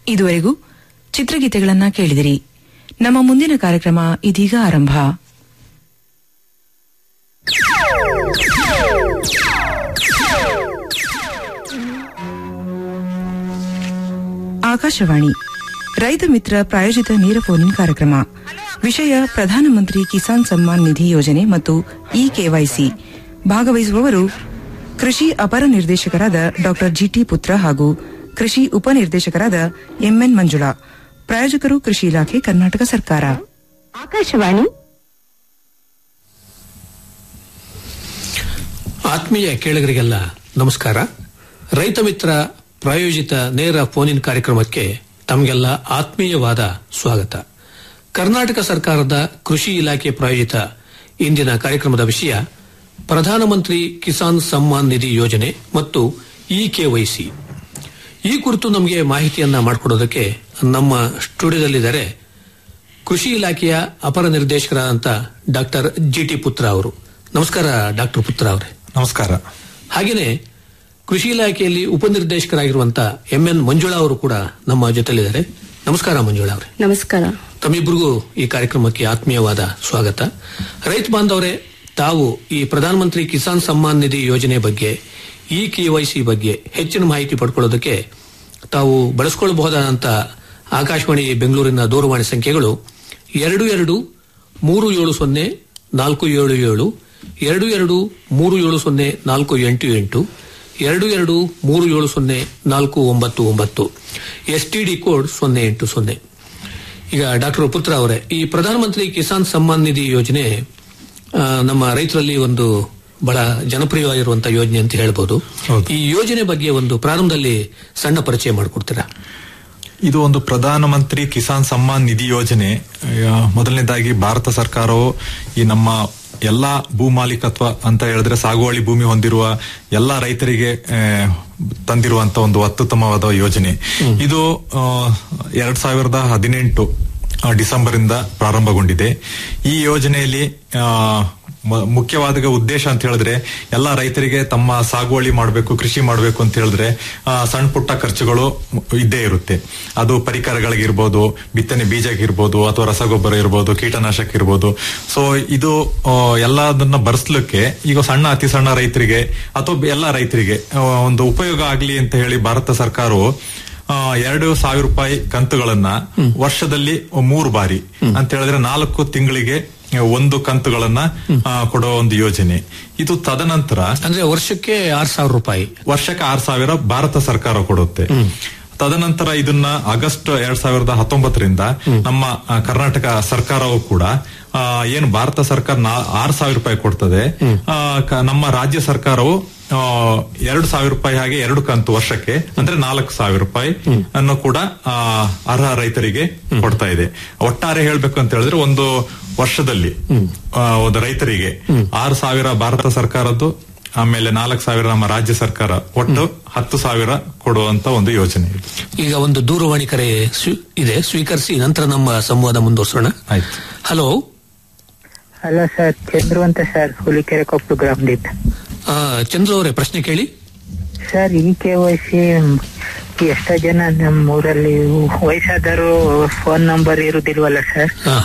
ಇದುವರೆಗೂ ಚಿತ್ರಗೀತೆಗಳನ್ನ ಕೇಳಿದಿರಿ ನಮ್ಮ ಮುಂದಿನ ಕಾರ್ಯಕ್ರಮ ಇದೀಗ ಆರಂಭ ಆಕಾಶವಾಣಿ ರೈತ ಮಿತ್ರ ಪ್ರಾಯೋಜಿತ ನೇರ ಫೋನ್ ಇನ್ ಕಾರ್ಯಕ್ರಮ ವಿಷಯ ಪ್ರಧಾನಮಂತ್ರಿ ಕಿಸಾನ್ ಸಮ್ಮಾನ್ ನಿಧಿ ಯೋಜನೆ ಮತ್ತು ಇ ಕೆವೈಸಿ ಭಾಗವಹಿಸುವವರು ಕೃಷಿ ಅಪರ ನಿರ್ದೇಶಕರಾದ ಡಾ ಜಿಟಿ ಪುತ್ರ ಹಾಗೂ ಕೃಷಿ ಉಪನಿರ್ದೇಶಕರಾದ ಎಂಎನ್ ಮಂಜುಳಾ ಪ್ರಾಯೋಜಕರು ಕೃಷಿ ಇಲಾಖೆ ಕರ್ನಾಟಕ ಸರ್ಕಾರ ಆಕಾಶವಾಣಿ ಆತ್ಮೀಯ ಕೇಳುಗರಿಗೆಲ್ಲ ನಮಸ್ಕಾರ ರೈತ ಮಿತ್ರ ಪ್ರಾಯೋಜಿತ ನೇರ ಫೋನ್ ಇನ್ ಕಾರ್ಯಕ್ರಮಕ್ಕೆ ತಮಗೆಲ್ಲ ಆತ್ಮೀಯವಾದ ಸ್ವಾಗತ ಕರ್ನಾಟಕ ಸರ್ಕಾರದ ಕೃಷಿ ಇಲಾಖೆ ಪ್ರಾಯೋಜಿತ ಇಂದಿನ ಕಾರ್ಯಕ್ರಮದ ವಿಷಯ ಪ್ರಧಾನಮಂತ್ರಿ ಕಿಸಾನ್ ಸಮ್ಮಾನ್ ನಿಧಿ ಯೋಜನೆ ಮತ್ತು ಇ ಕೆವೈಸಿ ಈ ಕುರಿತು ನಮಗೆ ಮಾಹಿತಿಯನ್ನ ಮಾಡಿಕೊಡೋದಕ್ಕೆ ನಮ್ಮ ಸ್ಟುಡಿಯೋದಲ್ಲಿದ್ದಾರೆ ಕೃಷಿ ಇಲಾಖೆಯ ಅಪರ ನಿರ್ದೇಶಕರಾದಂಥ ಡಾಕ್ಟರ್ ಜಿಟಿ ಪುತ್ರ ಅವರು ನಮಸ್ಕಾರ ಡಾಕ್ಟರ್ ಪುತ್ರ ಅವರೇ ನಮಸ್ಕಾರ ಹಾಗೇನೆ ಕೃಷಿ ಇಲಾಖೆಯಲ್ಲಿ ಉಪನಿರ್ದೇಶಕರಾಗಿರುವಂತಹ ಎಂ ಎನ್ ಮಂಜುಳಾ ಅವರು ಕೂಡ ನಮ್ಮ ಜೊತೆಲಿದ್ದಾರೆ ನಮಸ್ಕಾರ ಮಂಜುಳಾ ಅವರೇ ನಮಸ್ಕಾರ ತಮ್ಮಿಬ್ಬರಿಗೂ ಈ ಕಾರ್ಯಕ್ರಮಕ್ಕೆ ಆತ್ಮೀಯವಾದ ಸ್ವಾಗತ ರೈತ ಬಾಂಧವರೇ ತಾವು ಈ ಪ್ರಧಾನಮಂತ್ರಿ ಕಿಸಾನ್ ಸಮ್ಮಾನ್ ನಿಧಿ ಯೋಜನೆ ಬಗ್ಗೆ ಇ ಕೆವೈಸಿ ಬಗ್ಗೆ ಹೆಚ್ಚಿನ ಮಾಹಿತಿ ಪಡ್ಕೊಳ್ಳೋದಕ್ಕೆ ತಾವು ಬಳಸಿಕೊಳ್ಳಬಹುದಾದಂತ ಆಕಾಶವಾಣಿ ಬೆಂಗಳೂರಿನ ದೂರವಾಣಿ ಸಂಖ್ಯೆಗಳು ಎರಡು ಎರಡು ಮೂರು ಏಳು ಸೊನ್ನೆ ನಾಲ್ಕು ಏಳು ಏಳು ಎರಡು ಎರಡು ಮೂರು ಏಳು ಸೊನ್ನೆ ನಾಲ್ಕು ಎಂಟು ಎಂಟು ಎರಡು ಎರಡು ಮೂರು ಏಳು ಸೊನ್ನೆ ನಾಲ್ಕು ಒಂಬತ್ತು ಒಂಬತ್ತು ಎಸ್ಟಿಡಿ ಕೋಡ್ ಸೊನ್ನೆ ಎಂಟು ಸೊನ್ನೆ ಈಗ ಡಾಕ್ಟರ್ ಪುತ್ರ ಅವರೇ ಈ ಪ್ರಧಾನಮಂತ್ರಿ ಕಿಸಾನ್ ಸಮ್ಮಾನ್ ನಿಧಿ ಯೋಜನೆ ಆ, ನಮ್ಮ ರೈತರಲ್ಲಿ ಒಂದು ಬಹಳ ಜನಪ್ರಿಯವಾಗಿರುವಂತಹ ಯೋಜನೆ ಅಂತ ಹೇಳ್ಬೋದು ಹೌದು. ಈ ಯೋಜನೆ ಬಗ್ಗೆ ಒಂದು ಪ್ರಾರಂಭದಲ್ಲಿ ಸಣ್ಣ ಪರಿಚಯ ಮಾಡಿಕೊಡ್ತೀರಾ ಇದು ಒಂದು ಪ್ರಧಾನಮಂತ್ರಿ ಕಿಸಾನ್ ಸಮ್ಮಾನ್ ನಿಧಿ ಯೋಜನೆ ಆ, ಮೊದಲನೇದಾಗಿ ಭಾರತ ಸರ್ಕಾರವು ಈ ನಮ್ಮ ಎಲ್ಲಾ ಭೂಮಾಲೀಕತ್ವ ಅಂತ ಹೇಳಿದ್ರೆ ಸಾಗುವಳಿ ಭೂಮಿ ಹೊಂದಿರುವ ಎಲ್ಲಾ ರೈತರಿಗೆ ಆ, ತಂದಿರುವಂತ ಒಂದು ಅತ್ಯುತ್ತಮವಾದ ಯೋಜನೆ ಇದು ಆ, ಎರಡ್ ಸಾವಿರದ ಹದಿನೆಂಟು ಆ, ಡಿಸೆಂಬರ್ ಇಂದ ಪ್ರಾರಂಭಗೊಂಡಿದೆ ಈ ಯೋಜನೆಯಲ್ಲಿ ಆ, ಮ- ಮುಖ್ಯವಾದ ಉದ್ದೇಶ ಅಂತ ಹೇಳಿದ್ರೆ ಎಲ್ಲಾ ರೈತರಿಗೆ ತಮ್ಮ ಸಾಗುವಳಿ ಮಾಡಬೇಕು ಕೃಷಿ ಮಾಡಬೇಕು ಅಂತ ಹೇಳಿದ್ರೆ ಆ, ಸಣ್ಣ ಪುಟ್ಟ ಖರ್ಚುಗಳು ಇದ್ದೇ ಇರುತ್ತೆ ಅದು ಪರಿಕರಗಳಿಗಿರ್ಬೋದು ಬಿತ್ತನೆ ಬೀಜಕ್ಕಿರ್ಬೋದು ಅಥವಾ ರಸಗೊಬ್ಬರ ಇರ್ಬೋದು ಕೀಟನಾಶಕ ಇರ್ಬೋದು ಸೊ ಇದು ಆ, ಎಲ್ಲದನ್ನ ಬರ್ಸ್ಲಿಕ್ಕೆ ಈಗ ಸಣ್ಣ ಅತಿ ಸಣ್ಣ ರೈತರಿಗೆ ಅಥವಾ ಎಲ್ಲ ರೈತರಿಗೆ ಆ, ಒಂದು ಉಪಯೋಗ ಆಗ್ಲಿ ಅಂತ ಹೇಳಿ ಭಾರತ ಸರ್ಕಾರವು ಆ, ಎರಡು ಸಾವಿರ ರೂಪಾಯಿ ಕಂತುಗಳನ್ನ ವರ್ಷದಲ್ಲಿ ಮೂರು ಬಾರಿ ಅಂತ ಹೇಳಿದ್ರೆ ನಾಲ್ಕು ತಿಂಗಳಿಗೆ ಒಂದು ಕಂತುಗಳನ್ನ ಆ, ಕೊಡೋ ಒಂದು ಯೋಜನೆ ಇದು ತದನಂತರ ಅಂದ್ರೆ ವರ್ಷಕ್ಕೆ ಆರ್ ಸಾವಿರ ರೂಪಾಯಿ ವರ್ಷಕ್ಕೆ ಆರ್ ಸಾವಿರ ಭಾರತ ಸರ್ಕಾರ ಕೊಡುತ್ತೆ ತದನಂತರ ಇದನ್ನ ಆಗಸ್ಟ್ ಎರಡ್ ಸಾವಿರದ ಹತ್ತೊಂಬತ್ತರಿಂದ ನಮ್ಮ ಆ, ಕರ್ನಾಟಕ ಸರ್ಕಾರವು ಕೂಡ ಆ, ಏನು ಭಾರತ ಸರ್ಕಾರ ನಾ- ಆರ್ ಸಾವಿರ ರೂಪಾಯಿ ಕೊಡ್ತದೆ ಆ, ಕ- ನಮ್ಮ ರಾಜ್ಯ ಸರ್ಕಾರವು ಆ, ಎರಡು ಸಾವಿರ ರೂಪಾಯಿ ಹಾಗೆ ಎರಡು ಕಂತು ವರ್ಷಕ್ಕೆ ಅಂದ್ರೆ ನಾಲ್ಕು ಸಾವಿರ ರೂಪಾಯಿ ಅನ್ನು ಕೂಡ ಆ, ಅರ್ಹ ರೈತರಿಗೆ ಕೊಡ್ತಾ ಇದೆ ಒಟ್ಟಾರೆ ಹೇಳ್ಬೇಕು ಅಂತ ಹೇಳಿದ್ರೆ ಒಂದು ವರ್ಷದಲ್ಲಿ ಆ, ಒಂದು ರೈತರಿಗೆ ಆರು ಸಾವಿರ ಭಾರತ ಸರ್ಕಾರದ್ದು ಆಮೇಲೆ ನಾಲ್ಕು ಸಾವಿರ ನಮ್ಮ ರಾಜ್ಯ ಸರ್ಕಾರ ಒಟ್ಟು ಹತ್ತು ಸಾವಿರ ಕೊಡುವಂತ ಒಂದು ಯೋಜನೆ ಇದು ಈಗ ಒಂದು ದೂರವಾಣಿ ಕರೆ ಸ್ವೀ- ಇದೆ ಸ್ವೀಕರಿಸಿ ನಂತರ ನಮ್ಮ ಸಂವಾದ ಮುಂದುವರಿಸೋಣ ಆಯ್ತು ಹಲೋ ಹಲೋ ಸರ್ ಚಂದ್ರು ಅಂತ ಸರ್ ಹುಲಿಕೆರೆ ಕೊಪ್ಪು ಗ್ರಾಮದಿಂದ ಆ, ಚಂದ್ರು ಅವರೇ ಪ್ರಶ್ನೆ ಕೇಳಿ ಸರ್ ಈ ಕೆ ವೈ ಸಿ ಎಷ್ಟೋ ಜನ ನಮ್ಮ ಊರಲ್ಲಿ ವಯಸ್ಸಾದರು ಫೋನ್ ನಂಬರ್ ಇರುದಿಲ್ವಲ್ಲ ಸರ್ ಹಾ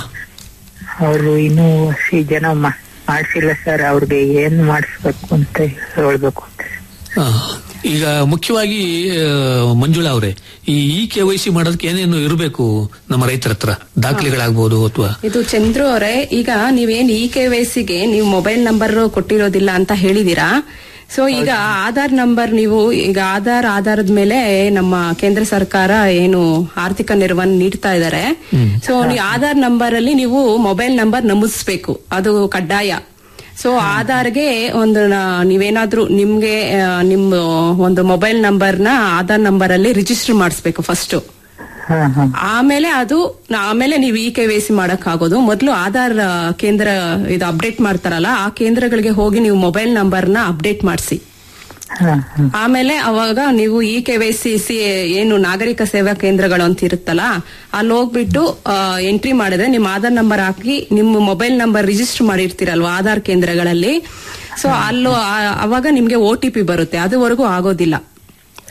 ಅವರು ಇನ್ನೂ ಸಿ ಜನ ಮಾ- ಮಾಡ್ಸಿಲ್ಲ ಸರ್ ಅವ್ರಿಗೆ ಏನ್ ಮಾಡಿಸ್ಬೇಕು ಅಂತ ಹೇಳ್ಬೇಕು ಅಂತ ಆ, ಈಗ ಮುಖ್ಯವಾಗಿ ಆ, ಮಂಜುಳಾ ಅವರೇ ಈ ಇ ಕೆ ವೈ ಸಿ ಮಾಡೋದಕ್ಕೆ ಏನೇನು ಇರಬೇಕು ನಮ್ಮ ರೈತರ ಹತ್ರ ದಾಖಲೆಗಳಾಗ್ಬೋದು ಅಥವಾ ಇದು ಚಂದ್ರು ಅವರೇ ಈಗ ನೀವೇನ್ ಇ ಕೆ ಗೆ ನೀವು ಮೊಬೈಲ್ ನಂಬರ್ ಕೊಟ್ಟಿರೋದಿಲ್ಲ ಅಂತ ಹೇಳಿದೀರಾ ಸೊ ಈಗ ಆಧಾರ್ ನಂಬರ್ ನೀವು ಈಗ ಆಧಾರ್ ಆಧಾರದ ಮೇಲೆ ನಮ್ಮ ಕೇಂದ್ರ ಸರ್ಕಾರ ಏನು ಆರ್ಥಿಕ ನೆರವನ್ನು ನೀಡ್ತಾ ಇದ್ದಾರೆ ಸೊ ನೀವು ಆಧಾರ್ ನಂಬರ್ ಅಲ್ಲಿ ನೀವು ಮೊಬೈಲ್ ನಂಬರ್ ನಮೂದಿಸ್ಬೇಕು ಅದು ಕಡ್ಡಾಯ ಸೊ ಆಧಾರ್ಗೆ ಒಂದು ನ- ನೀವೇನಾದ್ರೂ ನಿಮ್ಗೆ ಆ, ನಿಮ್ಮ ಒಂದು ಮೊಬೈಲ್ ನಂಬರ್ನ ಆಧಾರ್ ನಂಬರ್ ಅಲ್ಲಿ ರಿಜಿಸ್ಟರ್ ಮಾಡಿಸ್ಬೇಕು ಫಸ್ಟ್ ಹಾ ಹಾ ಆಮೇಲೆ ಅದು ನ- ಆಮೇಲೆ ನೀವು ಇ ಕೆ ಸಿ ಮಾಡಕ್ ಆಗೋದು ಮೊದಲು ಆಧಾರ್ ಆ, ಕೇಂದ್ರ ಇದು ಅಪ್ಡೇಟ್ ಮಾಡ್ತಾರಲ್ಲ ಆ ಕೇಂದ್ರಗಳಿಗೆ ಹೋಗಿ ನೀವು ಮೊಬೈಲ್ ನಂಬರ್ನ ಅಪ್ಡೇಟ್ ಮಾಡಿಸಿ ಹಾ ಹಾ ಆಮೇಲೆ ಅವಾಗ ನೀವು E K Y C C ಏನು ನಾಗರಿಕ ಸೇವಾ ಕೇಂದ್ರಗಳು ಅಂತ ಇರುತ್ತಲ್ಲ ಅಲ್ಲಿ ಹೋಗ್ಬಿಟ್ಟು ಎಂಟ್ರಿ ಮಾಡಿದ್ರೆ ನಿಮ್ಮ ಆಧಾರ್ ನಂಬರ್ ಹಾಕಿ ನಿಮ್ಮ ಮೊಬೈಲ್ ನಂಬರ್ ರಿಜಿಸ್ಟರ್ ಮಾಡಿರ್ತೀರಲ್ವಾ ಆಧಾರ್ ಕೇಂದ್ರಗಳಲ್ಲಿ ಸೊ ಅಲ್ಲೂ ಆ- ಅವಾಗ ನಿಮ್ಗೆ ಒ ಟಿ ಪಿ ಬರುತ್ತೆ ಅದುವರೆಗೂ ಆಗೋದಿಲ್ಲ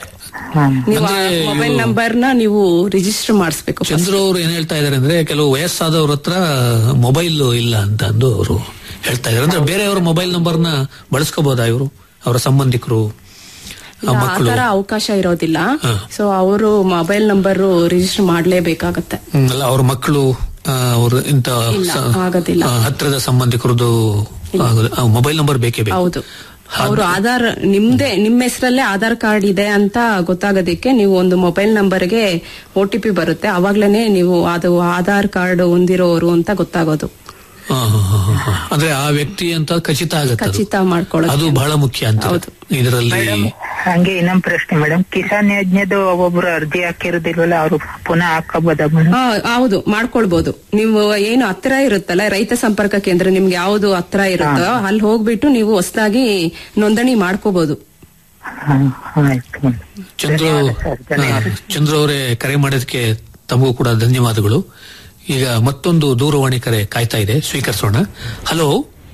ಹಾ. ನೀವು ಅಂದ್ರೆ ಮೊಬೈಲ್ ಇವು- ನಂಬರ್ ನ ನೀವು ರಿಜಿಸ್ಟರ್ ಮಾಡಿಸ್ಬೇಕು ಚಂದ್ರು ಅವರು ಏನ್ ಹೇಳ್ತಾ ಇದಾರೆ ಅಂದ್ರೆ ಕೆಲವು ವಯಸ್ಸಾದವ್ರ ಹತ್ರ ಮೊಬೈಲ್ ಇಲ್ಲ ಅಂತ ಅಂದು ಅವರು ಹೇಳ್ತಾ ಇದಾರೆ ಅಂದ್ರೆ ಬೇರೆಯವ್ರ ಮೊಬೈಲ್ ನಂಬರ್ನ ಬಳಸ್ಕೋಬಹುದಾ ಇವರು ಅವರ ಸಂಬಂಧಿಕರು ಆ ಆ ಮಕ್ಕಳು ತರ ಅವಕಾಶ ಇರೋದಿಲ್ಲ ಹಾ. ಸೊ ಅವರು ಮೊಬೈಲ್ ನಂಬರ್ ರಿಜಿಸ್ಟರ್ ಮಾಡ್ಲೇಬೇಕಾಗತ್ತೆ ಹ್ಮ್, ಅಲ್ಲ ಅವ್ರ ಮಕ್ಕಳು ಅವರು ಇಂತ ಇಲ್ಲ, ಸ- ಆಗೋದಿಲ್ಲ. ಆ, ಹತ್ರದ ಸಂಬಂಧಿಕರದ್ದು ಮೊಬೈಲ್ ನಂಬರ್ ಬೇಕೇ ಬೇಕು ಹೌದು ಅವರು ಆಧಾರ್ ನಿಮ್ದೇ ನಿಮ್ಮ ಹೆಸರಲ್ಲೇ ಆಧಾರ್ ಕಾರ್ಡ್ ಇದೆ ಅಂತ ಗೊತ್ತಾಗೋದಕ್ಕೆ ನೀವು ಒಂದು ಮೊಬೈಲ್ ನಂಬರ್ಗೆ ಒ ಟಿ ಪಿ ಬರುತ್ತೆ ಅವಾಗ್ಲೇನೆ ನೀವು ಅದು ಆಧಾರ್ ಕಾರ್ಡ್ ಹೊಂದಿರೋರು ಅಂತ ಗೊತ್ತಾಗೋದು ಹಾ, ಹಾ, ಹಾ, ಹಾ, ಹಾ. ಅಂದ್ರೆ ಆ ವ್ಯಕ್ತಿ ಅಂತ ಖಚಿತ ಆಗತ್ತೆ ಅದು. ಖಚಿತ ಮಾಡ್ಕೊಳ್ಳೋದು ಅದು ಬಹಳ ಮುಖ್ಯ ಅಂತ ಹೌದು. ಇದರಲ್ಲಿ ಮೇಡಮ್ ಹಂಗೆ ಇನ್ನೊಂದ್ ಪ್ರಶ್ನೆ ಮೇಡಮ್ ಕಿಸಾನ್ ಯೋಜನೆದು ಒಬ್ಬೊಬ್ರು ಅರ್ಜಿ ಹಾಕಿರೋದಿಲ್ವಲ್ಲ ಅವರು ಪುನಃ ಹಾಕಬೋದಾ ಮೇಡಮ್ ಆ, ಹೌದು ಮಾಡ್ಕೊಳ್ಬಹುದು ನೀವು ಏನು ಹತ್ರ ಇರುತ್ತಲ್ಲ ರೈತ ಸಂಪರ್ಕ ಕೇಂದ್ರ ನಿಮ್ಗೆ ಯಾವ್ದು ಹತ್ರ ಇರುತ್ತೋ ಅಲ್ಲಿ ಹೋಗ್ಬಿಟ್ಟು ನೀವು ಹೊಸದಾಗಿ ನೋಂದಣಿ ಮಾಡ್ಕೋಬಹುದು ಹಾ, ಆಯ್ತು ಮೇಡಮ್ ಚಂದ್ರು ಧನ್ಯವಾದ ಸರ್, ಧನ್ಯವಾದ. ಹಾ, ಚಂದ್ರು ಅವರೇ ಕರೆ ಮಾಡೋದಕ್ಕೆ ತಮಗೂ ಕೂಡ ಧನ್ಯವಾದಗಳು ಈಗ ಮತ್ತೊಂದು ದೂರವಾಣಿ ಕರೆ ಕಾಯ್ತಾ ಇದೆ ಸ್ವೀಕರಿಸೋಣ ಹಲೋ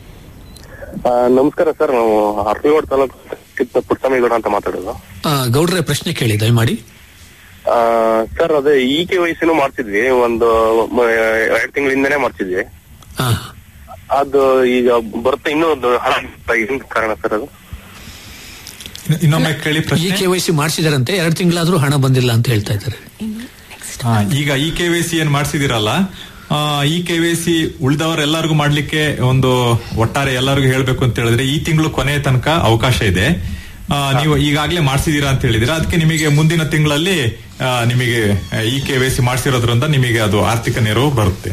ಆ, ನಮಸ್ಕಾರ ಸರ್ ನಾವು ಅರ್ಲಿಗೋಡ್ ತಾಲೂಕು ಕಿತ್ತ ಪುಟ್ಟಸ್ವಾಮಿಗೌಡ ಅಂತ ಮಾತಾಡೋದು ಆ, ಗೌಡ್ರೆ ಪ್ರಶ್ನೆ ಕೇಳಿ ದಯಮಾಡಿ ಆ, ಸರ್ ಅದೇ ಇ ಕೆ ವಯಸ್ಸಿನೂ ಮಾಡ್ತಿದ್ವಿ ಒಂದು ಮ- ಎರಡ್ ತಿಂಗಳಿಂದನೇ ಮಾಡ್ತಿದ್ವಿ ಹಾ ಅದು ಈಗ ಬರುತ್ತೆ ಇನ್ನೂ ಒಂದು ಹಣ ಏನ್ ಕಾರಣ ಸರ್ ಅದು ಇನ್ನು- ಇನ್ನೊಮ್ಮೆ ಕೇಳಿ ಇ ಪ್ರಶ್ನೆ ಕೆ ವೈ ಸಿ ಮಾಡಿಸಿದಾರಂತೆ ಎರಡು ತಿಂಗಳಾದ್ರೂ ಹಣ ಬಂದಿಲ್ಲ ಅಂತ ಹೇಳ್ತಾ ಇದ್ದಾರೆ ಹಾ, ಈಗ ಈ ಕೆ ವೈ ಸಿ ಏನ್ ಮಾಡ್ಸಿದಿರಲ್ಲ ಈ ಕೆ ವೈ ಸಿ ಉಳಿದವರೆಲ್ಲರಿಗೂ ಮಾಡ್ಲಿಕ್ಕೆ ಒಂದು ಒಟ್ಟಾರೆ ಎಲ್ಲರಿಗೂ ಹೇಳ್ಬೇಕು ಅಂತ ಹೇಳಿದ್ರೆ ಈ ತಿಂಗಳು ಕೊನೆಯ ತನಕ ಅವಕಾಶ ಇದೆ ಆ, ನೀವು ಈಗಾಗಲೇ ಮಾಡಿಸಿದೀರಾ ಅಂತ ಹೇಳಿದಿರಾ ಅದಕ್ಕೆ ನಿಮಗೆ ಮುಂದಿನ ತಿಂಗಳಲ್ಲಿ ಆ, ನಿಮಗೆ ಈ ಕೆ ವೈ ಸಿ ಮಾಡಿಸಿರೋದ್ರಿಂದ ನಿಮಗೆ ಅದು ಆರ್ಥಿಕ ನೆರವು ಬರುತ್ತೆ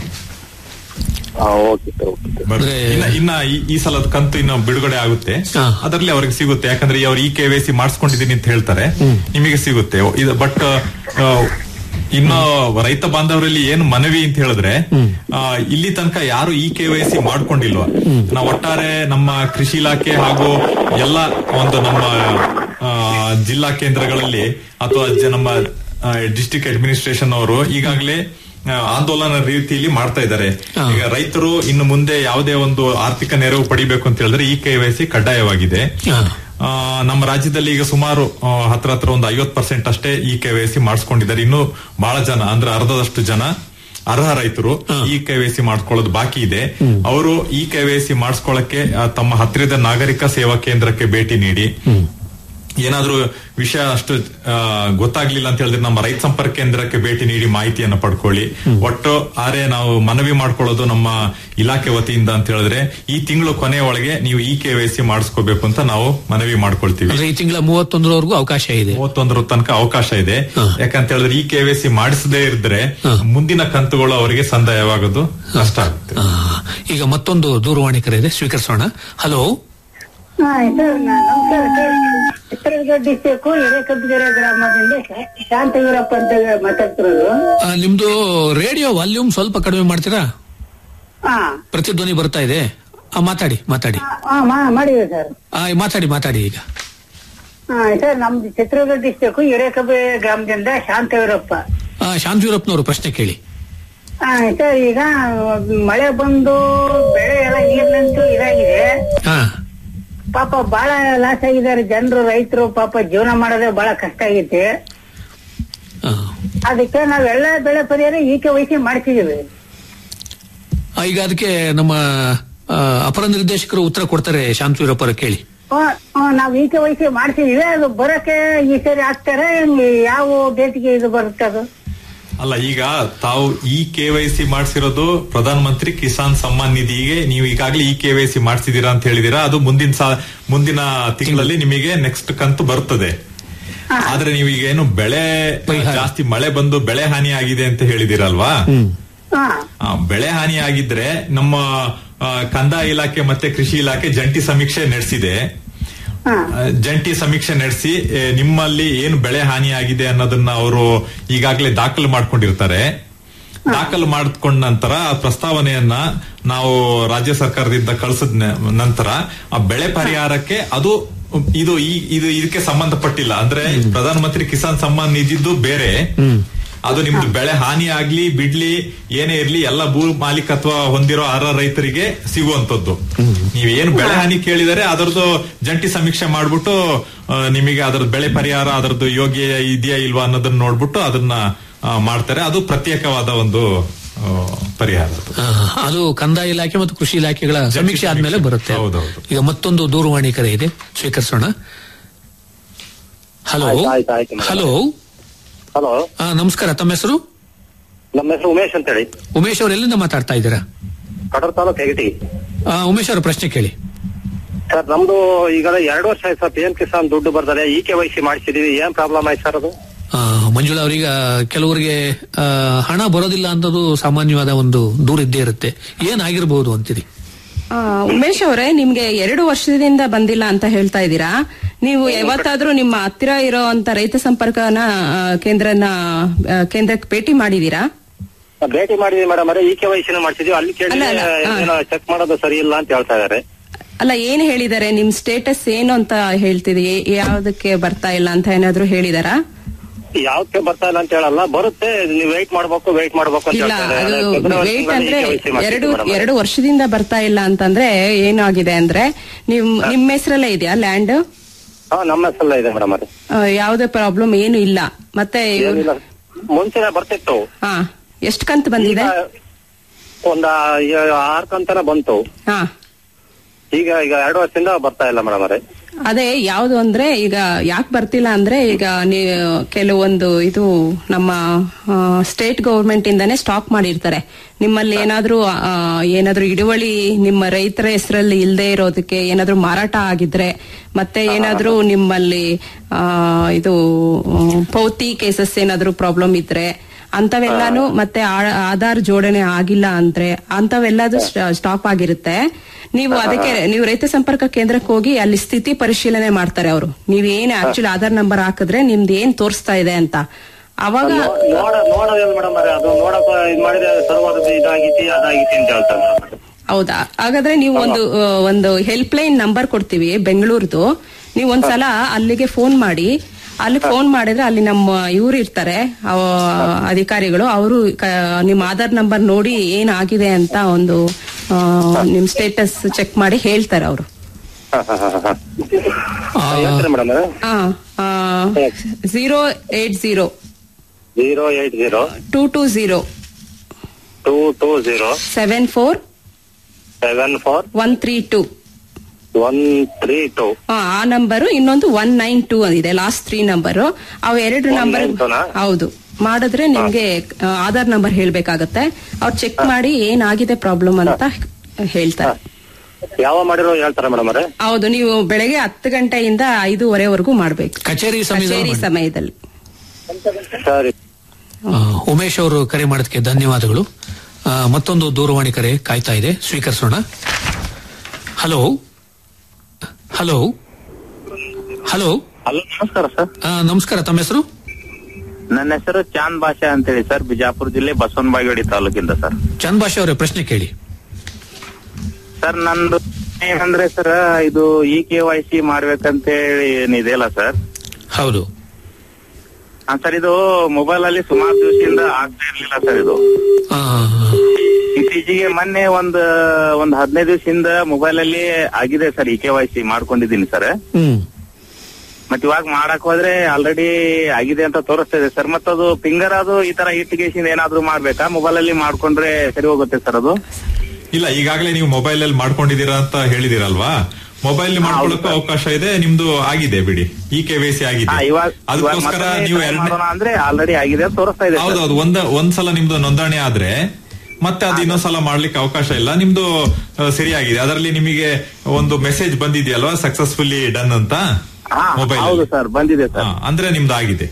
ಓಕೆ ಸರ್ ಓಕೆ ಸರ್ ಬರುತ್ತೆ. ಅಂದ್ರೆ- ಇನ್ನ ಇನ್ನ ಈ- ಈ ಸಲದ ಕಂತು ಇನ್ನು ಬಿಡುಗಡೆ ಆಗುತ್ತೆ ಹಾ. ಅದರಲ್ಲಿ ಅವ್ರಿಗೆ ಸಿಗುತ್ತೆ ಯಾಕಂದ್ರೆ ಅವ್ರು ಈ ಕೆ ವೈ ಸಿ ಮಾಡಿಸ್ಕೊಂಡಿದ್ದೀನಿ ಅಂತ ಹೇಳ್ತಾರೆ ನಿಮಗೆ ಸಿಗುತ್ತೆ ಇದು ಬಟ್ ಇನ್ನು ರೈತ ಬಾಂಧವರಲ್ಲಿ ಏನು ಮನವಿ ಅಂತ ಹೇಳಿದ್ರೆ ಆ, ಇಲ್ಲಿ ತನಕ ಯಾರು ಈ ಕೆ ವೈ ಸಿ ಮಾಡ್ಕೊಂಡಿಲ್ವಾ ನಾವು ಒಟ್ಟಾರೆ ನಮ್ಮ ಕೃಷಿ ಇಲಾಖೆ ಹಾಗೂ ಎಲ್ಲ ಒಂದು ನಮ್ಮ ಆ, ಜಿಲ್ಲಾ ಕೇಂದ್ರಗಳಲ್ಲಿ ಅಥವಾ ಜ- ನಮ್ಮ ಡಿಸ್ಟಿಕ್ ಅಡ್ಮಿನಿಸ್ಟ್ರೇಷನ್ ಅವರು ಈಗಾಗಲೇ ಆ, ಆಂದೋಲನ ರೀತಿಯಲ್ಲಿ ಮಾಡ್ತಾ ಇದ್ದಾರೆ ಹಾ. ಈಗ ರೈತರು ಇನ್ನು ಮುಂದೆ ಯಾವುದೇ ಒಂದು ಆರ್ಥಿಕ ನೆರವು ಪಡಿಬೇಕು ಅಂತ ಹೇಳಿದ್ರೆ ಈ ಕೆ ವೈ ಸಿ ಕಡ್ಡಾಯವಾಗಿದೆ ಹಾ. ಆ, ನಮ್ಮ ರಾಜ್ಯದಲ್ಲಿ ಈಗ ಸುಮಾರು ಆ, ಹತ್ರ ಹತ್ರ ಒಂದು ಐವತ್ ಪರ್ಸೆಂಟ್ ಅಷ್ಟೇ ಈ ಕೆ ವೈ ಸಿ ಮಾಡಿಸ್ಕೊಂಡಿದ್ದಾರೆ ಇನ್ನು ಬಹಳ ಜನ ಅಂದ್ರೆ ಅರ್ಧದಷ್ಟು ಜನ ಅರ್ಹ ರೈತರು ಈ ಕೆ ವೈ ಸಿ ಮಾಡ್ಕೊಳ್ಳೋದು ಬಾಕಿ ಇದೆ ಅವರು ಈ ಕೆ ವೈ ಸಿ ಮಾಡಿಸ್ಕೊಳ್ಳಕ್ಕೆ ಆ, ತಮ್ಮ ಹತ್ತಿರದ ನಾಗರಿಕ ಸೇವಾ ಕೇಂದ್ರಕ್ಕೆ ಭೇಟಿ ನೀಡಿ ಏನಾದ್ರೂ ವಿಷಯ ಅಷ್ಟು ಆ, ಗೊತ್ತಾಗ್ಲಿಲ್ಲ ಅಂತ ಹೇಳಿದ್ರೆ ನಮ್ಮ ರೈತ ಸಂಪರ್ಕ ಕೇಂದ್ರಕ್ಕೆ ಭೇಟಿ ನೀಡಿ ಮಾಹಿತಿಯನ್ನ ಪಡ್ಕೊಳ್ಳಿ ಒಟ್ಟು ಆರೆ ನಾವು ಮನವಿ ಮಾಡ್ಕೊಳ್ಳೋದು ನಮ್ಮ ಇಲಾಖೆ ವತಿಯಿಂದ ಅಂತ ಹೇಳಿದ್ರೆ ಈ ತಿಂಗಳು ಕೊನೆಯ ಒಳಗೆ ನೀವು ಈ ಕೆ ವೈ ಸಿ ಮಾಡಿಸ್ಕೋಬೇಕು ಅಂತ ನಾವು ಮನವಿ ಮಾಡ್ಕೊಳ್ತೀವಿ ಅಂದ್ರೆ ಈ ತಿಂಗಳ ಮೂವತ್ತೊಂದರವರೆಗೂ ಅವಕಾಶ ಇದೆ ಮೂವತ್ತೊಂದರ ತನಕ ಅವಕಾಶ ಇದೆ ಹಾ. ಯಾಕಂತ ಹೇಳಿದ್ರೆ ಈ ಕೆ ವೈ ಸಿ ಮಾಡಿಸದೇ ಇದ್ರೆ ಹಾ. ಮುಂದಿನ ಕಂತುಗಳು ಅವರಿಗೆ ಸಂದಾಯವಾಗೋದು ಕಷ್ಟ ಆಗುತ್ತೆ ಆ, ಈಗ ಮತ್ತೊಂದು ದೂರವಾಣಿ ಕರೆ ಇದೆ ಸ್ವೀಕರಿಸೋಣ ಹಲೋ ಹಾ ಸರ್ ನಮಸ್ಕಾರ ಸರ್ ಚಿತ್ರದುರ್ಗ ಡಿಸ್ಟಿಕ್ ಹಿರೇಕಬ್ಬಿಗೆರೆ ಗ್ರಾಮದಿಂದ ಶಾ- ಶಾಂತವೀರಪ್ಪ ಅಂತ ಮಾತಾಡ್ತಿರೋದು ಆ, ನಿಮ್ದು ರೇಡಿಯೋ ವಾಲ್ಯೂಮ್ ಸ್ವಲ್ಪ ಕಡಿಮೆ ಮಾಡ್ತೀರಾ ಹಾ ಪ್ರತಿಧ್ವನಿ ಬರ್ತಾ ಇದೆ ಆ, ಮಾತಾಡಿ ಮಾತಾಡಿ ಹಾ ಮಾ- ಮಾಡಿದೆ ಸರ್ ಆ, ಮಾತಾಡಿ ಮಾತಾಡಿ ಈಗ ಹಾ ಸರ್ ನಮ್ದು ಚಿತ್ರದುರ್ಗ ಡಿಸ್ಟಿಕ್ ಹಿರೇಕಬ್ಬಿ ಗ್ರಾಮದಿಂದ ಶಾಂತವೀರಪ್ಪ ಆ, ಶಾಂತಿವೀರಪ್ಪನವರು ಪ್ರಶ್ನೆ ಕೇಳಿ ಹಾ ಸರ್ ಈಗ ಮಳೆ ಬಂದು ಬೆಳೆ ಎಲ್ಲ ನೀರ್ನಂತೂ ಇದಾಗಿದೆ ಹಾ ಪಾಪ ಬಹಳ ಲಾಸ್ ಆಗಿದ್ದಾರೆ ಜನರು ರೈತರು ಪಾಪ ಜೀವನ ಮಾಡೋದೇ ಬಹಳ ಕಷ್ಟ ಆಗೈತಿ ಆ. ಅದಕ್ಕೆ ನಾವೆಲ್ಲ ಬೆಳೆ ಪರಿಹಾರ ಈಕೆ ವಹಿಸಿ ಮಾಡ್ತಿದೀವಿ ಆ, ಈಗ ಅದಕ್ಕೆ ನಮ್ಮ ಆ, ಅಪರ ನಿರ್ದೇಶಕರು ಉತ್ತರ ಕೊಡ್ತಾರೆ ಶಾಂತಿವೀರಪ್ಪರ ಕೇಳಿ ಹ್ಮ್, ಹ್ಮ್, ನಾವ್ ಈಕೆ ವಹಿಸಿ ಮಾಡ್ತಿದೀವಿ ಅದು ಬರಕ್ಕೆ ಈ ಸರಿ ಆಗ್ತಾರೆ ಯಾವ ಡೇಟ್ಗೆ ಇದು ಬರುತ್ತೆ ಅದು ಅಲ್ಲ ಈಗ ತಾವು ಈ ಕೆ ವೈ ಸಿ ಮಾಡಿಸಿರೋದು ಪ್ರಧಾನ ಮಂತ್ರಿ ಕಿಸಾನ್ ಸಮ್ಮಾನ್ ನಿಧಿಗೆ ನೀವು ಈಗಾಗಲೇ ಈ ಕೆ ವೈ ಸಿ ಮಾಡಿಸಿದೀರಾ ಅಂತ ಹೇಳಿದೀರಾ ಅದು ಮುಂದಿನ ಸಾ ಮುಂದಿನ ತಿಂಗಳಲ್ಲಿ ನಿಮಗೆ ನೆಕ್ಸ್ಟ್ ಕಂತು ಬರ್ತದೆ ಆದ್ರೆ ನೀವು ಈಗ ಏನು ಬೆಳೆ ಪರಿಹಾರ. ಜಾಸ್ತಿ ಮಳೆ ಬಂದು ಬೆಳೆ ಹಾನಿ ಆಗಿದೆ ಅಂತ ಹೇಳಿದಿರಲ್ವಾ ಹಾ ಆ, ಬೆಳೆ ಹಾನಿ ಆಗಿದ್ರೆ ನಮ್ಮ ಆ, ಕಂದಾಯ ಇಲಾಖೆ ಮತ್ತೆ ಕೃಷಿ ಇಲಾಖೆ ಜಂಟಿ ಸಮೀಕ್ಷೆ ನಡೆಸಿದೆ ಹಾ ಆ, ಜಂಟಿ ಸಮೀಕ್ಷೆ ನಡೆಸಿ ಎ, ನಿಮ್ಮಲ್ಲಿ ಏನು ಬೆಳೆ ಹಾನಿ ಆಗಿದೆ ಅನ್ನೋದನ್ನ ಅವರು ಈಗಾಗಲೇ ದಾಖಲು ಮಾಡ್ಕೊಂಡಿರ್ತಾರೆ ದಾಖಲು ಮಾಡ್ಕೊಂಡ ನಂತರ ಆ ಪ್ರಸ್ತಾವನೆಯನ್ನ ನಾವು ರಾಜ್ಯ ಸರ್ಕಾರದಿಂದ ಕಳಿಸಿದ ನಂತರ ಆ ಬೆಳೆ ಪರಿಹಾರಕ್ಕೆ ಅದು ಇದು ಈ ಇದು ಇದಕ್ಕೆ ಸಂಬಂಧಪಟ್ಟಿಲ್ಲ ಅಂದ್ರೆ ಪ್ರಧಾನಮಂತ್ರಿ ಕಿಸಾನ್ ಸಮ್ಮಾನ್ ನಿಧಿದ್ದು ಬೇರೆ ಅದು ನಿಮ್ದು ಬೆಳೆ ಹಾನಿ ಆಗ್ಲಿ ಬಿಡ್ಲಿ ಏನೇ ಇರ್ಲಿ ಎಲ್ಲ ಭೂ ಮಾಲೀಕತ್ವ ಹೊಂದಿರೋ ಅರ್ಹ ರೈತರಿಗೆ ಸಿಗುವಂತದ್ದು ನೀವ್ ಏನು ಬೆಳೆ ಹಾನಿ ಕೇಳಿದರೆ ಅದರದ್ದು ಜಂಟಿ ಸಮೀಕ್ಷೆ ಮಾಡ್ಬಿಟ್ಟು ಆ, ನಿಮಗೆ ಅದರ ಬೆಳೆ ಪರಿಹಾರ ಅದರದ್ದು ಯೋಗ್ಯ ಇದೆಯಾ ಇಲ್ವಾ ಅನ್ನೋದನ್ನ ನೋಡ್ಬಿಟ್ಟು ಅದನ್ನ ಆ, ಮಾಡ್ತಾರೆ ಅದು ಪ್ರತ್ಯೇಕವಾದ ಒಂದು ಆ, ಪರಿಹಾರ ಅದು. ಆ, ಅದು ಕಂದಾಯ ಇಲಾಖೆ ಮತ್ತು ಕೃಷಿ ಇಲಾಖೆಗಳ ಸಮೀಕ್ಷೆ ಆದ್ಮೇಲೆ ಬರುತ್ತೆ ಹೌದೌದು. ಈಗ ಮತ್ತೊಂದು ದೂರವಾಣಿ ಕರೆ ಇದೆ ಸ್ವೀಕರಿಸೋಣ ಹಲೋ ಆಯ್ತು, ಆಯ್ತು, ಆಯ್ತು, ಮೇಡಮ್. ಹಲೋ ಹಲೋ ಆ, ನಮಸ್ಕಾರ ತಮ್ಮ ಹೆಸರು ನಮ್ಮ ಹೆಸರು ಉಮೇಶ್ ಅಂತ ಹೇಳಿ ಉಮೇಶ್ ಅವರು ಎಲ್ಲಿಂದ ಮಾತಾಡ್ತಾ ಇದ್ದೀರಾ ಕಡೂರು ತಾಲೂಕು ಹೆಗಟಿ ಆ, ಉಮೇಶ್ ಅವರ ಪ್ರಶ್ನೆ ಕೇಳಿ ಸರ್ ನಮ್ದು ಈಗ ಎರಡು ವರ್ಷ ಆಯ್ತು ಸರ್ ಪಿ ಎಂ ಕಿಸಾನ್ ದುಡ್ಡು ಬರ್ತಾರೆ ಇ ಕೆ ವೈ ಸಿ ಮಾಡಿಸಿದೀವಿ ಏನ್ ಪ್ರಾಬ್ಲಮ್ ಆಯ್ತು ಸರ್ ಅದು ಆ, ಮಂಜುಳಾ ಅವರೀಗ ಕೆಲವರಿಗೆ ಆ, ಹಣ ಬರೋದಿಲ್ಲ ಅನ್ನೋದು ಸಾಮಾನ್ಯವಾದ ಒಂದು ದೂರ ಇದ್ದೇ ಇರುತ್ತೆ ಏನಾಗಿರ್ಬೋದು ಅಂತೀರಿ ಆ, ಉಮೇಶ್ ಅವರೇ ನಿಮ್ಗೆ ಎರಡು ವರ್ಷದಿಂದ ಬಂದಿಲ್ಲ ಅಂತ ಹೇಳ್ತಾ ಇದ್ದೀರಾ ನೀವು ಯಾವತ್ತಾದ್ರೂ ನಿಮ್ಮ ಹತ್ತಿರ ಇರೋಂತ ರೈತ ಸಂಪರ್ಕನ ಆ, ಕೇಂದ್ರನ ಆ, ಕೇಂದ್ರಕ್ಕೆ ಭೇಟಿ ಮಾಡಿದೀರಾ ಭೇಟಿ ಮಾಡಿದೀವಿ ಮೇಡಮ್ ಅರೆ ಇ ಕೆ ವೈ ಸಿನ ಮಾಡಿಸಿದೀವಿ ಅಲ್ಲಿ ಕೇಳಿ ಅಲ್ಲ, ಅಲ್ಲ, ಹಾ. ಏನೋ ಚೆಕ್ ಮಾಡೋದು ಸರಿ ಇಲ್ಲ ಅಂತ ಹೇಳ್ತಾ ಇದಾರೆ ಅಲ್ಲ ಏನ್ ಹೇಳಿದಾರೆ ನಿಮ್ ಸ್ಟೇಟಸ್ ಏನು ಅಂತ ಹೇಳ್ತಿದೆ ಯಾವ್ದಕ್ಕೆ ಬರ್ತಾ ಇಲ್ಲ ಅಂತ ಏನಾದ್ರು ಹೇಳಿದಾರಾ ಯಾವ್ದಕ್ಕೆ ಬರ್ತಾ ಇಲ್ಲ ಅಂತ ಹೇಳಲ್ಲ ಬರುತ್ತೆ ನೀವು ವೆಯ್ಟ್ ಮಾಡ್ಬೇಕು ವೆಯ್ಟ್ ಮಾಡ್ಬೇಕು ಅಂತ ಇಲ್ಲ ಹೇಳ್ತಾ ಅದು ಇದ್ದಾರೆ. ಫೆಬ್ರವರಿ ವೇಟ್ ತಿಂಗಳಲ್ಲಿ ಅಂದ್ರೆ KYC ಮಾಡ್ಸಿದ್ವಿ ಎರಡು madam. ಎರಡು ವರ್ಷದಿಂದ ಬರ್ತಾ ಇಲ್ಲ ಅಂತಂದ್ರೆ ಏನಾಗಿದೆ ಅಂದ್ರೆ ನಿಮ್ ನಿಮ್ಮ ಹೆಸರಲ್ಲೇ ಇದೆಯಾ ಲ್ಯಾಂಡ್ ಹಾ ನಮ್ಮ ಹೆಸರಲ್ಲ ಇದೆ ಮೇಡಮ್ ಅದು ಯಾವುದೇ ಪ್ರಾಬ್ಲಮ್ ಏನು ಇಲ್ಲ ಮತ್ತೆ ಇವ್ರು- ಏನಿಲ್ಲ ಮುಂಚೆ ಬರ್ತಿತ್ತು ಹಾ ಎಷ್ಟು ಕಂತು ಬಂದಿದೆ ಈಗ ಒಂದ್ ಆರ್ ಕಂತನ ಬಂತು ಹಾ ಈಗ ಈಗ ಎರಡು ವರ್ಷದಿಂದ ಬರ್ತಾ ಇಲ್ಲ ಮೇಡಮ್ ಅವರೇ ಅದೇ ಯಾವ್ದು ಅಂದ್ರೆ ಈಗ ಯಾಕೆ ಬರ್ತಿಲ್ಲ ಅಂದ್ರೆ ಈಗ ನೀವು ಕೆಲವೊಂದು ಇದು ನಮ್ಮ ಸ್ಟೇಟ್ ಗೌರ್ಮೆಂಟ್ ಇಂದಾನೆ ಸ್ಟಾಕ್ ಮಾಡಿರ್ತಾರೆ ನಿಮ್ಮಲ್ಲಿ ಏನಾದ್ರೂ ಆ, ಏನಾದ್ರೂ ಹಿಡುವಳಿ ನಿಮ್ಮ ರೈತರ ಹೆಸರಲ್ಲಿ ಇಲ್ಲದೆ ಇರೋದಕ್ಕೆ ಏನಾದ್ರೂ ಮಾರಾಟ ಆಗಿದ್ರೆ ಮತ್ತೆ ಏನಾದ್ರೂ ನಿಮ್ಮಲ್ಲಿ ಆ, ಇದು ಮ್, ಪೌತಿ ಕೇಸಸ್ ಏನಾದ್ರೂ ಪ್ರಾಬ್ಲಮ್ ಇದ್ರೆ ಅಂತವೆಲ್ಲಾನು ಮತ್ತೆ ಆ- ಆಧಾರ್ ಜೋಡಣೆ ಆಗಿಲ್ಲ ಅಂದ್ರೆ ಅಂತವೆಲ್ಲದು ಸ್ಟಾಪ್ ಆಗಿರುತ್ತೆ ನೀವು ಅದಕ್ಕೆ ನೀವು ರೈತ ಸಂಪರ್ಕ ಕೇಂದ್ರಕ್ಕೆ ಹೋಗಿ ಅಲ್ಲಿ ಸ್ಥಿತಿ ಪರಿಶೀಲನೆ ಮಾಡ್ತಾರೆ ಅವರು ನೀವ್ ಏನ್ ಆಕ್ಚುಲಿ ಆಧಾರ್ ನಂಬರ್ ಹಾಕಿದ್ರೆ ನಿಮ್ದು ಏನ್ ತೋರಿಸ್ತಾ ಇದೆ ಅಂತ ಅವಾಗ ನೋಡ ನೋಡೋದಿಲ್ಲ ಮೇಡಮ್ ಅವರೇ ಅದು ನೋಡಕ್ ಇದ್ ಮಾಡಿದ್ರೆ ಸರ್ವರ್ ಇದಾಗೈತಿ ಅದಾಗೈತಿ ಅಂತ ಹೇಳ್ತಾರೆ ಮೇಡಮ್ ಹೌದಾ ಹಾಗಾದ್ರೆ ನೀವು ಒಂದು ಆ, ಒಂದು ಹೆಲ್ಪ್ ಲೈನ್ ನಂಬರ್ ಕೊಡ್ತೀವಿ ಬೆಂಗಳೂರ್ದು ನೀವು ಒಂದ್ಸಲ ಅಲ್ಲಿಗೆ ಫೋನ್ ಮಾಡಿ ಅಲ್ಲಿ ಫೋನ್ ಮಾಡಿದ್ರೆ ಅಲ್ಲಿ ನಮ್ಮ ಇವ್ರು ಇರ್ತಾರೆ ಅವ ಅಧಿಕಾರಿಗಳು ಅವರು ನಿಮ್ಮ ಆಧಾರ್ ನಂಬರ್ ನೋಡಿ ಏನಾಗಿದೆ ಅಂತ ಒಂದು ಆ, ನಿಮ್ ಸ್ಟೇಟಸ್ ಚೆಕ್ ಮಾಡಿ ಹೇಳ್ತಾರೆ ಅವರು ಆ, ಹೇಳ್ತಾರೆ madam zero eight zero zero eight zero two two zero two two zero seven four seven four one three two one three two ಆ ನಂಬರು ಇನ್ನೊಂದು ಒನ್ ನೈನ್ ಟೂ ಇದೆ ಲಾಸ್ಟ್ ತ್ರೀ ನಂಬರು ಅವು ಎರಡು ನಂಬರ್ 192 ನಾ? ಹೌದು ಮಾಡಿದ್ರೆ ನಿಮ್ಗೆ ಆ, ಆಧಾರ್ ನಂಬರ್ ಹೇಳ್ಬೇಕಾಗತ್ತೆ ಅವ್ರು ಚೆಕ್ ಮಾಡಿ ಏನಾಗಿದೆ ಪ್ರಾಬ್ಲಮ್ ಅಂತ ಹೇಳ್ತಾರೆ ಯಾವ ಮಾಡಿರೋ ಹೇಳ್ತಾರೆ ಮೇಡಮ್ ಅವರೇ ಹೌದು ನೀವು ಬೆಳಗ್ಗೆ ಹತ್ತು ಗಂಟೆಯಿಂದ ಐದೂವರೆವರೆಗೂ ಮಾಡ್ಬೇಕು ಕಚೇರಿ ಸಮಯದಲ್ಲಿ ಕಚೇರಿ ಮಾಡಿ. ಸಮಯದಲ್ಲಿ ಸರಿ ಆ, ಉಮೇಶ್ ಅವರು ಕರೆ ಮಾಡೋದಕ್ಕೆ ಧನ್ಯವಾದಗಳು ಆ, ಮತ್ತೊಂದು ದೂರವಾಣಿ ಕರೆ ಕಾಯ್ತಾ ಇದೆ ಸ್ವೀಕರಿಸೋಣ ಹಲೋ ಹಲೋ ಹಲೋ ಹಲೋ ನಮಸ್ಕಾರ ಸರ್ ಆ, ನಮಸ್ಕಾರ ತಮ್ಮ ಹೆಸರು ನನ್ನ ಹೆಸರು ಚಾಂದ್ ಭಾಷಾ ಅಂತೇಳಿ ಸರ್ ಬಿಜಾಪುರ ಜಿಲ್ಲೆ ಬಸವನಬಾಗೇವಾಡಿ ತಾಲೂಕಿಂದ ಸರ್ ಚಂದ್ ಭಾಷೆ ಅವರೇ ಪ್ರಶ್ನೆ ಕೇಳಿ ಸರ್ ನಂದು ಏನಂದ್ರೆ ಸರ್ ಇದು ಇ ಕೆ ವೈ ಸಿ ಮಾಡ್ಬೇಕಂತೇಳಿ ಏನಿದೆಯಲ್ಲ ಸರ್ ಹೌದು ಹಾ ಸರ್ ಇದು ಮೊಬೈಲ್ ಅಲ್ಲಿ ಸುಮಾರು ದಿವಸದಿಂದ ಆಗ್ತಾ ಇರ್ಲಿಲ್ಲ ಸರ್ ಇದು ಆ, ಇತ್ತೀಚೆಗೆ ಮೊನ್ನೆ ಒಂದ್ ಒಂದ್ ಹದಿನೈದು ದಿವಸದಿಂದ ಮೊಬೈಲ್ ಅಲ್ಲಿ ಆಗಿದೆ sir E K Y C ಮಾಡ್ಕೊಂಡಿದ್ದೀನಿ ಸರ್ ಹ್ಮ್ ಮತ್ ಇವಾಗ ಮಾಡಕ್ ಹೋದ್ರೆ ಆಲ್ರೆಡಿ ಆಗಿದೆ ಅಂತ ತೋರಿಸ್ತಾ ಇದೆ ಸರ್ ಮತ್ತದು ಫಿಂಗರ್ ಅದು ಈ ತರ ಇಟ್ಟಿಗೇಶನ್ ಏನಾದ್ರು ಮಾಡ್ಬೇಕಾ ಮೊಬೈಲ್ ಅಲ್ಲಿ ಮಾಡ್ಕೊಂಡ್ರೆ ಸರಿ ಹೋಗುತ್ತೆ ಸರ್ ಅದು ಇಲ್ಲ ಈಗಾಗಲೇ ನೀವು ಮೊಬೈಲ್ ಅಲ್ಲಿ ಮಾಡ್ಕೊಂಡಿದ್ದೀರಾ ಅಂತ ಹೇಳಿದಿರಲ್ವಾ ಮೊಬೈಲ್ ಮಾಡ್ಕೊಳ್ಳೋಕೆ ಅವಕಾಶ ಇದೆ ನಿಮ್ದು ಆಗಿದೆ ಬಿಡಿ ಈ ಕೆ ವೈ ಸಿ ಹಾ, ಆಗಿದೆ ಇವಾಗ ಇವಾಗ ಅದಕ್ಕೋಸ್ಕರ ಮತ್ತೊಮ್ಮೆ ನೀವು try ಎರಡನೇ ಮಾಡೋಣ ಅಂದ್ರೆ ಆಲ್ರೆಡಿ ಆಗಿದೆ ಅಂತ ತೋರಿಸ್ತಾ ಇದೆ ಸರ್. ಹೌದೌದು ಒಂದ ಒಂದ್ಸಲ ನಿಮ್ದು ನೋಂದಣಿ ಆದ್ರೆ ಮತ್ತೆ ಅದು ಇನ್ನೊಂದ್ಸಲ ಮಾಡ್ಲಿಕ್ಕೆ ಅವಕಾಶ ಇಲ್ಲ ನಿಮ್ದು ಆ, ಸರಿಯಾಗಿದೆ ಅದರಲ್ಲಿ ನಿಮಗೆ ಒಂದು ಮೆಸೇಜ್ ಬಂದಿದೆಯಲ್ವಾ ಸಕ್ಸಸ್ಫುಲಿ ಡನ್ ಅಂತ ಹಾ, ಮೊಬೈಲ್ ಹೌದು ಸರ್ ಬಂದಿದೆ ಸರ್ ಅಂದ್ರೆ ನಿಮ್ದು ಆಗಿದೆ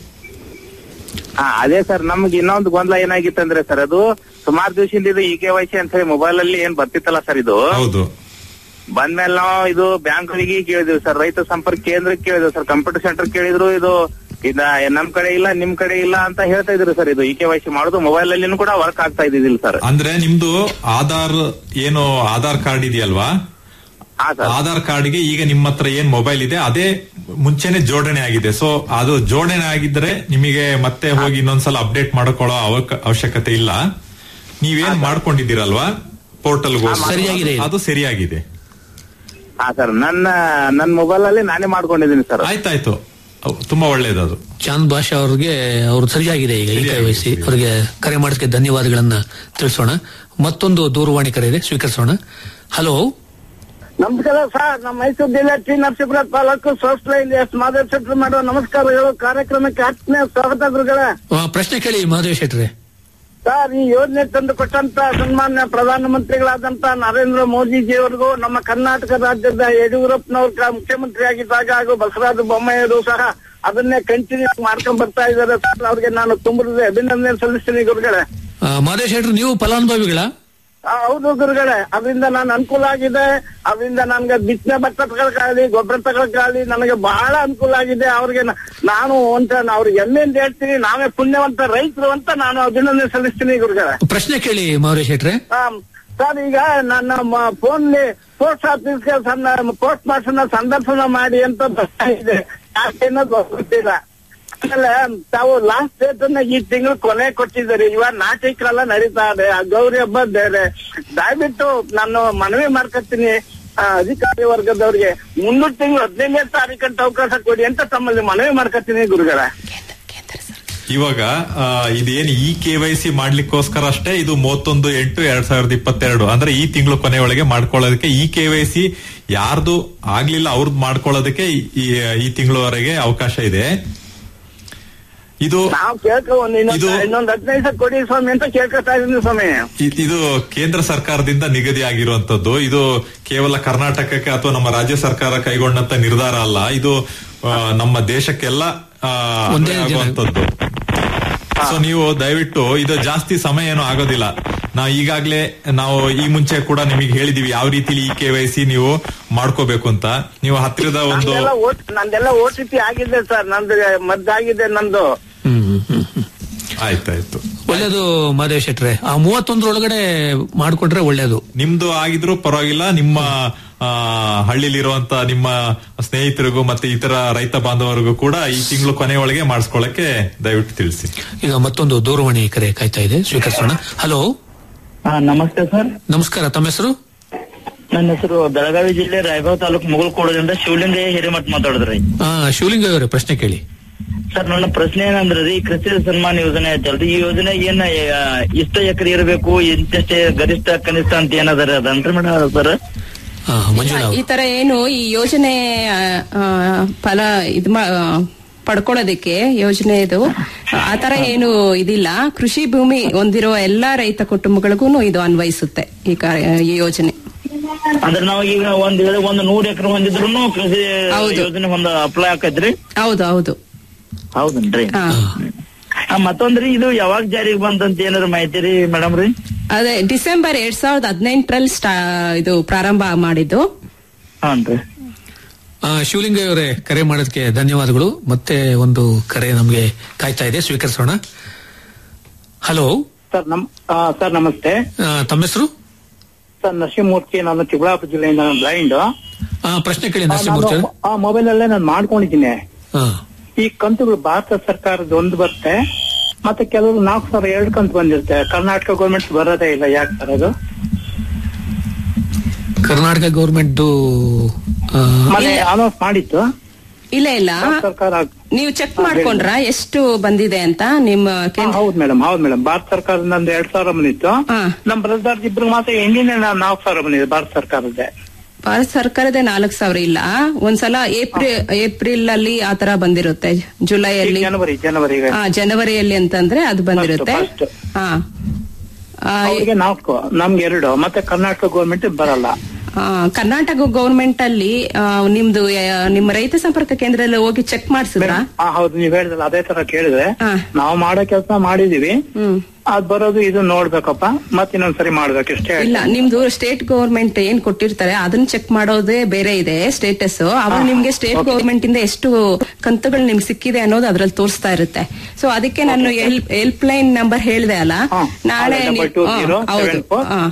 ಹಾ ಅದೇ ಸರ್ ನಮ್ಗೆ ಇನ್ನೊಂದು ಗೊಂದಲ ಏನಾಗಿತ್ತಂದ್ರೆ ಸರ್ ಅದು ಸುಮಾರು ದಿವಸದಿಂದ ಇದು ಇ ಕೆ ವೈ ಸಿ ಅಂತ ಹೇಳಿ ಮೊಬೈಲ್ ಅಲ್ಲಿ ಏನ್ ಬರ್ತಿತ್ತಲ್ಲ ಸರ್ ಇದು ಹೌದು ಬಂದ್ಮೇಲೆ ನಾವು ಇದು ಬ್ಯಾಂಕ್ಗಳಿಗೆ ಕೇಳಿದ್ವಿ ಸರ್ ರೈತ ಸಂಪರ್ಕ ಕೇಂದ್ರಕ್ಕೆ ಕೇಳಿದ್ವಿ ಸರ್ ಕಂಪ್ಯೂಟರ್ ಸೆಂಟರ್ ಕೇಳಿದ್ರು ಇದು ಇದ ನಮ್ ಕಡೆ ಇಲ್ಲ ನಿಮ್ ಕಡೆ ಇಲ್ಲ ಅಂತ ಹೇಳ್ತಾ ಇದ್ರು ಸರ್ ಇದು ಇ ಕೆ ವೈ ಸಿ ಮಾಡೋದು ಮೊಬೈಲ್ ಅಲ್ಲಿ ಕೂಡ ವರ್ಕ್ ಆಗ್ತಾ ಇದ್ದಿಲ್ಲ ಸರ್ ಅಂದ್ರೆ ನಿಮ್ದು ಆಧಾರ್ ಏನು ಆಧಾರ್ ಕಾರ್ಡ್ ಇದೆಯಲ್ವಾ ಹಾ ಸರ್ ಆಧಾರ್ ಕಾರ್ಡ್ಗೆ ಈಗ ನಿಮ್ಮ ಹತ್ರ ಏನ್ ಮೊಬೈಲ್ ಇದೆ ಅದೇ ಮುಂಚೆನೆ ಜೋಡಣೆ ಆಗಿದೆ ಸೊ ಅದು ಜೋಡಣೆ ಆಗಿದ್ರೆ ನಿಮಗೆ ಮತ್ತೆ ಹೋಗಿ ಇನ್ನೊಂದ್ಸಲ ಅಪ್ಡೇಟ್ ಮಾಡ್ಕೊಳ್ಳೋ ಅವಕ- ಅವಶ್ಯಕತೆ ಇಲ್ಲ ನೀವೇನ್ ಮಾಡ್ಕೊಂಡಿದ್ದೀರಲ್ವಾ ಪೋರ್ಟಲ್ ಸರಿಯಾಗಿದೆ ಇದು. ಅದು ಸರಿಯಾಗಿದೆ ಹಾ ಸರ್ ನನ್ನ ನನ್ನ ಮೊಬೈಲ್ ಅಲ್ಲಿ ನಾನೇ ಮಾಡ್ಕೊಂಡಿದ್ದೀನಿ ಸರ್ ಆಯ್ತಾಯ್ತು ಅವ್ ತುಂಬಾ ಒಳ್ಳೇದದು ಚಾಂದ್ ಭಾಷಾ ಅವ್ರಿಗೆ ಅವ್ರು ಸರಿಯಾಗಿದೆ ಈಗ ಈ ಸರಿಯಾಗಿದೆ, ವಹಿಸಿ ಅವರಿಗೆ ಕರೆ ಮಾಡೋದಕ್ಕೆ ಧನ್ಯವಾದಗಳನ್ನ ತಿಳಿಸೋಣ ಮತ್ತೊಂದು ದೂರವಾಣಿ ಕರೆ ಇದೆ ಸ್ವೀಕರಿಸೋಣ ಹಲೋ ನಮಸ್ಕಾರ ಸರ್ ನಮ್ಮ ಮೈಸೂರು ಜಿಲ್ಲೆ ಟಿ ನರಸೀಪುರ ತಾಲೂಕು ಸೋಸ್ಟ್ ಲೈನ್ ಎಸ್ ಮಾದೇವ್ ಶೆಟ್ಟಿ ಮಾಡುವ ನಮಸ್ಕಾರಗಳು ಕಾರ್ಯಕ್ರಮಕ್ಕೆ ಆತ್ಮೀಯ ಸ್ವಾಗತ ಗುರುಗಳೇ ಆ, ಪ್ರಶ್ನೆ ಕೇಳಿ ಮಹದೇವ್ ಶೆಟ್ರೆ ಸರ್ ಈ ಯೋಜನೆ ತಂದು ಕೊಟ್ಟಂತ ಸನ್ಮಾನ್ಯ ಪ್ರಧಾನಮಂತ್ರಿಗಳಾದಂತ ನರೇಂದ್ರ ಮೋದಿಜಿಯವರಿಗೂ ನಮ್ಮ ಕರ್ನಾಟಕ ರಾಜ್ಯದ ಯಡಿಯೂರಪ್ಪನವ್ರ ಮುಖ್ಯಮಂತ್ರಿ ಆಗಿದ್ದಾಗ ಹಾಗೂ ಬಸವರಾಜ ಬೊಮ್ಮಾಯಿಯವರು ಸಹ ಅದನ್ನೇ ಕಂಟಿನ್ಯೂ ಮಾಡ್ಕೊಂಡ್ ಬರ್ತಾ ಇದ್ದಾರೆ ಸರ್ ಅವ್ರಿಗೆ ನಾನು ತುಂಬ ಅಭಿನಂದನೆ ಸಲ್ಲಿಸ್ತೀನಿ ಗುರುಗಳೇ ಆ, ಮಹದೇವ್ ಶೆಟ್ರು ನೀವು ಫಲಾನುಭವಿಗಳ ಆ, ಹೌದು ಗುರುಗಳೇ ಅದರಿಂದ ನಾನು ಅನುಕೂಲ ಆಗಿದೆ ಅದರಿಂದ ನನ್ಗೆ ಬಿತ್ತನೆ ಭತ್ತ ತಗೊಳಕಾಗಲಿ ಗೊಬ್ಬರ ತಗೊಳಕಾಗಲಿ ನನಗೆ ಬಹಳ ಅನುಕೂಲ ಆಗಿದೆ ಅವ್ರಿಗೆ ನ- ನಾನು ಅಂತ ಅವ್ರಿಗೆ ಎಮ್ಮೆಂದು ಹೇಳ್ತೀನಿ ನಾವೇ ಪುಣ್ಯವಂತ ರೈತರು ಅಂತ ನಾನು ಅಭಿನಂದನೆ ಸಲ್ಲಿಸ್ತೀನಿ ಗುರುಗಳೇ ಪ್ರಶ್ನೆ ಕೇಳಿ ಮಹದೇವ್ ಶೆಟ್ರೆ ಆಮ್, ಸರ್ ಈಗ ನನ್ನ ಫೋನ್ ಪೋಸ್ಟ್ ಆಫೀಸ್ಗೆ ಸಣ್ಣ ಪೋಸ್ಟ್ ಮಾಸ್ಟರ್ನ ಸಂದರ್ಶನ ಮಾಡಿ ಅಂತ ಬರ್ತಾ ಇದೆ ಯಾಕೆ ಅನ್ನೋದು ಗೊತ್ತಿಲ್ಲ ಆಮೇಲೆ ತಾವು ಲಾಸ್ಟ್ ಡೇಟ್ ಅನ್ನ ಈ ತಿಂಗಳು ಕೊನೆ ಕೊಟ್ಟಿದ್ದೀರಿ ಇವಾಗ ನಾಟಿಕರೆಲ್ಲ ನಡೀತಾ ಇದೆ ಆ ಗೌರಿ ಹಬ್ಬ ಬೇರೆ ದಯವಿಟ್ಟು ನಾನು ಮನವಿ ಮಾಡ್ಕೊತೀನಿ ಆ, ಅಧಿಕಾರಿ ವರ್ಗದವ್ರಿಗೆ ಮುಂದಿನ ತಿಂಗಳು ಹದಿನೈದನೇ ತಾರೀಕಂತ ಅವಕಾಶ ಕೊಡಿ ಅಂತ ತಮ್ಮಲ್ಲಿ ಮನವಿ ಮಾಡ್ಕೊತೀನಿ ಗುರುಗಳೇ ಇವಾಗ ಆ, ಇದೇನು ಈ ಕೆ ವೈ ಸಿ ಮಾಡ್ಲಿಕ್ಕೋಸ್ಕರ ಅಷ್ಟೇ ಇದು ಮೂವತ್ತೊಂದು ಎಂಟು ಎರಡ್ ಸಾವಿರದ ಇಪ್ಪತ್ತೆರಡು ಅಂದ್ರೆ ಈ ತಿಂಗಳು ಕೊನೆ ಒಳಗೆ ಮಾಡ್ಕೊಳ್ಳೋದಕ್ಕೆ ಈ ಕೆ ವೈ ಸಿ ಯಾರ್ದು ಆಗ್ಲಿಲ್ಲ ಅವ್ರದ್ದು ಮಾಡ್ಕೊಳ್ಳೋದಕ್ಕೆ ಈ- ಈ- ಈ ತಿಂಗಳವರೆಗೆ ಅವಕಾಶ ಇದೆ ಇದು ನಾವು ಕೇಳ್ಕೊ ಒಂದ್ ಇನ್ನೊಂದ್ ಇದು- ಇನ್ನೊಂದ್ ಹದಿನೈದು ದಿವಸ ಕೊಡಿ ಸ್ವಾಮಿ ಅಂತ ಕೇಳ್ಕೊತಾ ಇದೀನಿ ಸ್ವಾಮಿ ಇ- ಇದು ಕೇಂದ್ರ ಸರ್ಕಾರದಿಂದ ನಿಗದಿ ಆಗಿರುವಂತದ್ದು ಇದು ಕೇವಲ ಕರ್ನಾಟಕಕ್ಕೆ ಅಥವಾ ನಮ್ಮ ರಾಜ್ಯ ಸರ್ಕಾರ ಕೈಗೊಂಡಂತ ನಿರ್ಧಾರ ಅಲ್ಲ ಇದು ಆ, ನಮ್ಮ ದೇಶಕ್ಕೆಲ್ಲ ಆ, ಒಂದೇ ಅನ್ವಯ ಆಗುವಂತದ್ದು ಸೊ ನೀವು ದಯವಿಟ್ಟು ಇದು ಜಾಸ್ತಿ ಸಮಯ ಏನು ಆಗೋದಿಲ್ಲ ನಾವು ಈಗಾಗ್ಲೇ ನಾವು ಈ ಮುಂಚೆ ಕೂಡ ನಿಮಗೆ ಹೇಳಿದೀವಿ ಯಾವ ರೀತಿಲಿ ಈ ಕೆ ವೈ ಸಿ ನೀವು ಮಾಡ್ಕೋಬೇಕು ಅಂತ ನೀವು ಹತ್ತಿರದ ಒಂದು ನಂದೆಲ್ಲ ಓಟ್ ನಂದೆಲ್ಲ ಓ ಟಿ ಪಿ ಆಗಿದೆ ಸರ್ ನಂದು ಮದ್ದಾಗಿದೆ ನಂದು ಹ್ಮ್ ಹ್ಮ್, ಹ್ಮ್ ಹ್ಮ್. ಆಯ್ತಾಯ್ತು ಒಳ್ಳೇದು ಮಹದೇವ್ ಶೆಟ್ರೆ ಆ ಮೂವತ್ತೊಂದರೊಳಗಡೆ ಮಾಡ್ಕೊಂಡ್ರೆ ಒಳ್ಳೇದು ನಿಮ್ದು ಆಗಿದ್ರು ಪರವಾಗಿಲ್ಲ ನಿಮ್ಮ ಆ, ಹಳ್ಳಿಲಿರುವಂತ ನಿಮ್ಮ ಸ್ನೇಹಿತರಿಗೂ ಮತ್ತೆ ಇತರ ರೈತ ಬಾಂಧವರಿಗೂ ಕೂಡ ಈ ತಿಂಗಳು ಕೊನೆಯೊಳಗೆ ಮಾಡಿಸ್ಕೊಳ್ಳಕ್ಕೆ ದಯವಿಟ್ಟು ತಿಳಿಸಿ ಈಗ ಮತ್ತೊಂದು ದೂರವಾಣಿ ಕರೆ ಕಾಯ್ತಾ ಇದೆ ಸ್ವೀಕರಿಸೋಣ ಹಲೋ ನಮಸ್ತೆ ಸರ್ ನಮಸ್ಕಾರ ತಮ್ಮ ಹೆಸರು ನನ್ನ ಹೆಸರು ಬೆಳಗಾವಿ ಜಿಲ್ಲೆ ರಾಯಬಾಗ್ ತಾಲೂಕು ಮುಗಲ್ಕೋಡದಿಂದ ಶಿವಲಿಂಗ ಹಿರೇಮಠ್ ಮಾತಾಡಿದ್ರಿ ಆ ಶಿವಲಿಂಗ ಅವರೇ ಪ್ರಶ್ನೆ ಕೇಳಿ ಸರ್ ನನ್ನ ಪ್ರಶ್ನೆ ಏನಂದ್ರೆ ರೀ ಕೃಷಿ ಸನ್ಮಾನ್ ಯೋಜನೆ ಐತಲ್ರಿ ಈ ಯೋಜನೆ ಏನ್ ಆ, ಇಷ್ಟ ಎಕರೆ ಇರಬೇಕು ಇಂತಷ್ಟೇ ಗರಿಷ್ಠ ಕನಿಷ್ಠ ಅಂತ ಏನದ ಅದನ್ರಿ ಮೇಡಮ್ ಸರ್ ಆ, ಮಂಜುಳಾ ಈ ತರ ಏನು ಈ ಯೋಜನೆ ಆ, ಆ, ಫಲ ಇದ್ ಮಾ- ಆ, ಪಡ್ಕೊಳ್ಳೋದಕ್ಕೆ ಯೋಜನೆ ಇದು ಆ ತರ ಏನು ಇದಿಲ್ಲ ಕೃಷಿ ಭೂಮಿ ಹೊಂದಿರೋ ಎಲ್ಲಾ ರೈತ ಕುಟುಂಬಗಳಿಗೂ ಇದು ಅನ್ವಯಿಸುತ್ತೆ ಈ ಕಾರ್ಯ ಈ ಯೋಜನೆ ಅಂದ್ರೆ ನಾವು ಈಗ ಒಂದ್ ಹೇಳಿ ಒಂದ್ ನೂರ್ ಎಕರೆ ಹೊಂದಿದ್ರು ಕೃಷಿ ಹೌದು. ಯೋಜನೆ ಒಂದ್ ಅಪ್ಲೈ ಆಕೈತ್ರಿ ಹೌದು ಹೌದು ಹೌದನ್ರಿ ಹಾ. ಆ, ಮತ್ತೊಂದ್ರಿ ಇದು ಯಾವಾಗ ಜಾರಿಗೆ ಬಂದಂತ ಏನಾರ ಮಾಹಿತಿ ರೀ ಮೇಡಮ್ ರೀ ಅದೇ ಡಿಸೆಂಬರ್ ಎರಡ್ ಸಾವಿರದ ಹದಿನೆಂಟರಲ್ಲಿ ಸ್ಟಾ ಇದು ಪ್ರಾರಂಭ ಮಾಡಿದ್ದು ಹಾನ್ರಿ ಆ, ಶಿವಲಿಂಗ ಅವರೇ ಕರೆ ಮಾಡೋದಕ್ಕೆ ಧನ್ಯವಾದಗಳು ಮತ್ತೆ ಒಂದು ಕರೆ ನಮಗೆ ಕಾಯ್ತಾ ಇದೆ ಸ್ವೀಕರಿಸೋಣ ಹಲೋ ಸರ್ ನಮ್ ಆ, ಸರ್ ನಮಸ್ತೆ ಆ, ತಮ್ಮ ಹೆಸರು ಸರ್ ನರಸಿಂಹಮೂರ್ತಿ ನಾನು ಚಿಕ್ಕಬಳ್ಳಾಪುರ ಜಿಲ್ಲೆಯಿಂದ ನಾನು ಬ್ಲೈಂಡ್ ಆ, ಪ್ರಶ್ನೆ ಕೇಳಿ ನರಸಿಂಹಮೂರ್ತಿ ಅವರೇ. ಆ ಮೊಬೈಲ್ ಅಲ್ಲೇ ನಾನು ಮಾಡ್ಕೊಂಡಿದ್ದೀನಿ ಆ, ಈ ಕಂತುಗಳು ಭಾರತ ಸರ್ಕಾರದ ಒಂದು ಬರುತ್ತೆ ಮತ್ತೆ ಕೆಲವರು ನಾಲ್ಕು ಸಾವಿರ ಎರಡು ಕಂತು ಬಂದಿರುತ್ತೆ ಕರ್ನಾಟಕ ಗೌರ್ಮೆಂಟ್ ಬರೋದೇ ಇಲ್ಲ ಯಾಕೆ ಸರ್ ಅದು ಕರ್ನಾಟಕ ಗೌರ್ಮೆಂಟ್ ಮನೆ ಅನೌನ್ಸ್ ಮಾಡಿತ್ತು ಇಲ್ಲ ಇಲ್ಲ ಭಾರತ ಸರ್ಕಾರ ನೀವು ಚೆಕ್ ಮಾಡ್ಕೊಂಡ್ರ ಎಷ್ಟು ಬಂದಿದೆ ಅಂತ ನಿಮ್ಮ ಕೇಂದ್ರ ಹೌದು ಮೇಡಮ್ ಹೌದು ಮೇಡಮ್ ಭಾರತ ಸರ್ಕಾರದಿಂದ ಒಂದು ಎರಡ್ ಸಾವಿರ ಬಂದಿತ್ತು ಹಾ. ನಮ್ ಬ್ರದರ್ ಇಬ್ರು ಮಾತ್ರ ಎಂಡಿನ ನಾಲ್ಕು ಸಾವಿರ ಬಂದಿದೆ ಭಾರತ ಸರ್ಕಾರದ್ದೇ ಭಾರತ ಸರ್ಕಾರದ ನಾಲ್ಕು ಸಾವಿರ ಇಲ್ಲ ಒಂದ್ಸಲ ಏಪ್ರಿಲ್ ಏಪ್ರಿಲ್ ಅಲ್ಲಿ ಆತರ ಬಂದಿರುತ್ತೆ ಜುಲೈಯಲ್ಲಿ ಜನವರಿ ಜನವರಿ ಆ, ಜನವರಿಯಲ್ಲಿ ಅಂತಂದ್ರೆ ಅದು ಬಂದಿರುತ್ತೆ First, ಹಾ ಆ, ಅವ್ರಿಗೆ ನಾಲ್ಕು ನಮ್ಗೆ ಎರಡು ಮತ್ತೆ ಕರ್ನಾಟಕ ಗೌರ್ಮೆಂಟ್ ಬರಲ್ಲ ಆ, ಕರ್ನಾಟಕ ಗೌರ್ಮೆಂಟ್ ಅಲ್ಲಿ ಆ, ನಿಮ್ದು ಆ, ನಿಮ್ಮ ರೈತ ಸಂಪರ್ಕ ಕೇಂದ್ರದಲ್ಲಿ ಹೋಗಿ ಚೆಕ್ ಮಾಡಿಸಿದ್ರಾ ಹಾ ಹೌದು ನೀವ್ ಹೇಳಿದ್ರಲ್ಲ ಅದೇ ತರ ಕೇಳಿದ್ರೆ ಹಾ. ನಾವು ಮಾಡೋ ಕೆಲಸ ಮಾಡಿದೀವಿ ಹ್ಮ್ ಅದ್ ಬರೋದು ಇದು ನೋಡ್ಬೇಕಪ್ಪ ಮತ್ ಇನ್ನೊಂದ್ಸರಿ ಮಾಡ್ಬೇಕು ಇಷ್ಟೇ ಇಲ್ಲ ನಿಮ್ದು ಸ್ಟೇಟ್ ಗೌರ್ಮೆಂಟ್ ಏನ್ ಕೊಟ್ಟಿರ್ತಾರೆ ಅದನ್ನ ಚೆಕ್ ಮಾಡೋದೇ ಬೇರೆ ಇದೆ ಸ್ಟೇಟಸ್ ಅವಾಗ ನಿಮ್ಗೆ ಸ್ಟೇಟ್ ಗೌರ್ಮೆಂಟ್ ಇಂದ ಎಷ್ಟು ಕಂತುಗಳು ನಿಮ್ಗೆ ಸಿಕ್ಕಿದೆ ಅನ್ನೋದು ಅದ್ರಲ್ಲಿ ತೋರಿಸ್ತಾ ಇರುತ್ತೆ ಸೊ ಅದಕ್ಕೆ ನಾನು ಹೆಲ್ಪ್ ಲೈನ್ ನಂಬರ್ ಹೇಳಿದೆ ಅಲ್ಲ ಹಾ. ನಾಳೆ ಅದೇ ನೀವು- double two ಹಾ, zero ಹೌದು seven four. ಹಾ.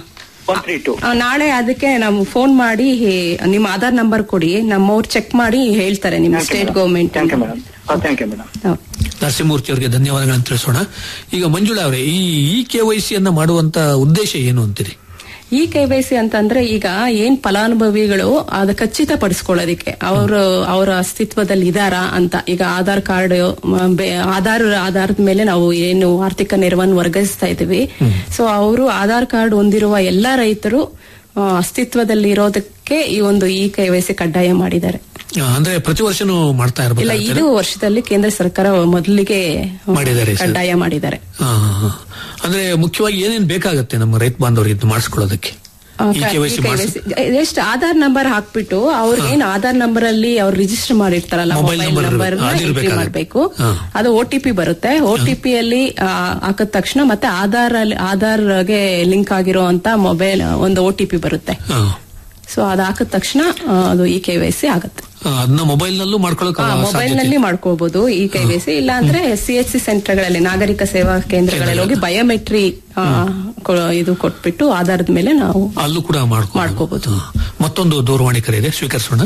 ಒನ್ ತ್ರೀ ಟು ಆ, ನಾಳೆ ಅದಕ್ಕೆ ನಾವು ಫೋನ್ ಮಾಡಿ ಹೇ- ನಿಮ್ಮ ಆಧಾರ್ ನಂಬರ್ ಕೊಡಿ ನಮ್ಮವ್ರು ಚೆಕ್ ಮಾಡಿ ಹೇಳ್ತಾರೆ ನಿಮ್ಮ state government thank you madam thank you madam Narasimhamurthy ಅವರಿಗೆ ಧನ್ಯವಾದಗಳನ್ನು ತಿಳಿಸೋಣ ಈಗ ಮಂಜುಳಾ ಅವರೇ ಈ ಇ ಕೆ ವೈ ಸಿ ಅನ್ನ ಮಾಡುವಂತ ಉದ್ದೇಶ ಏನು ಅಂತೀರಿ ಈ ಕೆವೈಸಿ ಅಂತಂದ್ರೆ ಈಗ ಏನ್ ಫಲಾನುಭವಿಗಳು ಅದ ಖಚಿತಪಡಿಸ್ಕೊಳ್ಳೋದಿಕ್ಕೆ ಅವರು ಅವರ ಅಸ್ತಿತ್ವದಲ್ಲಿ ಇದಾರಾ ಅಂತ ಈಗ ಆಧಾರ್ ಕಾರ್ಡ್ ಮ, ಬೆ- ಆಧಾರ್ ಆಧಾರದ ಮೇಲೆ ನಾವು ಏನು ಆರ್ಥಿಕ ನೆರವನ್ನು ವರ್ಗಾಯಿಸ್ತಾ ಇದೀವಿ ಸೊ ಅವರು ಆಧಾರ್ ಕಾರ್ಡ್ ಹೊಂದಿರುವ ಎಲ್ಲಾ ರೈತರು ಆ, ಅಸ್ತಿತ್ವದಲ್ಲಿ ಇರೋದಕ್ಕೆ ಈ ಒಂದು ಇ ಕೆವೈಸಿ ಕಡ್ಡಾಯ ಮಾಡಿದ್ದಾರೆ ಆ, ಅಂದ್ರೆ ಪ್ರತಿ ವರ್ಷನೂ ಮಾಡ್ತಾ ಇಲ್ಲ ಇರಬೇಕು ಇದು ವರ್ಷದಲ್ಲಿ ಕೇಂದ್ರ ಸರ್ಕಾರ ಮೊದಲಿಗೆ ಮಾಡಿದ್ದಾರೆ ಸರ್. ಕಡ್ಡಾಯ ಮಾಡಿದ್ದಾರೆ ಅಂದ್ರೆ ಮುಖ್ಯವಾಗಿ ಏನೇನ್ ಬೇಕಾಗುತ್ತೆ ನಮ್ಮ ರೈತ ಬಾಂಧವರಿಗೆ ಇದು ಮಾಡಿಸ್ಕೊಳ್ಳೋದಕ್ಕೆ ಈ ಕೆ ವೈ ಸಿ ಎಷ್ಟು ಆಧಾರ್ ನಂಬರ್ ಹಾಕ್ಬಿಟ್ಟು ಅವ್ರಿಗೆ ಏನ್ ಆಧಾರ್ ನಂಬರ್ ಅಲ್ಲಿ ಅವ್ರು ರಿಜಿಸ್ಟರ್ ಮಾಡಿರ್ತಾರಲ್ಲ Mobile ಮೊಬೈಲ್ number ನಂಬರ್ ಇರ್ಬೇಕು. ಅದು ಇರ್ಬೇಕಾಗುತ್ತೆ. ಮಾಡಬೇಕು ಹಾ. ಅದು ಒ ಟಿ ಪಿ ಬರುತ್ತೆ ಒ ಟಿ ಪಿ ಅಲ್ಲಿ ಆ, ಹಾಕಿದ ತಕ್ಷಣ ಮತ್ತೆ ಆಧಾರ್ ಅಲ್ಲಿ ಆಧಾರ್ಗೆ ಲಿಂಕ್ ಆಗಿರೋ ಅಂತ ಮೊಬೈಲ್ ಒಂದು ಒ ಟಿ ಪಿ ಬರುತ್ತೆ ಸೊ ಅದು ಹಾಕಿದ ತಕ್ಷಣ ಆ, ಅದು ಇ ಕೆ ವೈ ಸಿ ಆಗುತ್ತೆ ಅದನ್ನ ಮೊಬೈಲ್ ನಲ್ಲೂ ಮಾಡ್ಕೊಳ್ಳೋಕೆ ಮೊಬೈಲ್ ಸಾಧ್ಯತೆ ನಲ್ಲಿ ಮಾಡ್ಕೋಬಹುದು ಈ ಕೈ ಸಿ ಇಲ್ಲ ಅಂದ್ರೆ ಸಿ ಎಚ್ ಸಿ ಸೆಂಟರ್ಗಳಲ್ಲಿ ನಾಗರಿಕ ಸೇವಾ ಕೇಂದ್ರಗಳಲ್ಲಿ ಹೋಗಿ ಬಯೋಮೆಟ್ರಿ ಇದು ಕೊಟ್ಬಿಟ್ಟು ಆಧಾರದ ಮೇಲೆ ನಾವು ಅಲ್ಲೂ ಕೂಡ ಮಾಡ್ಕೋಬಹುದು ಮತ್ತೊಂದು ದೂರವಾಣಿ ಕರೆ ಇದೆ ಸ್ವೀಕರಿಸೋಣ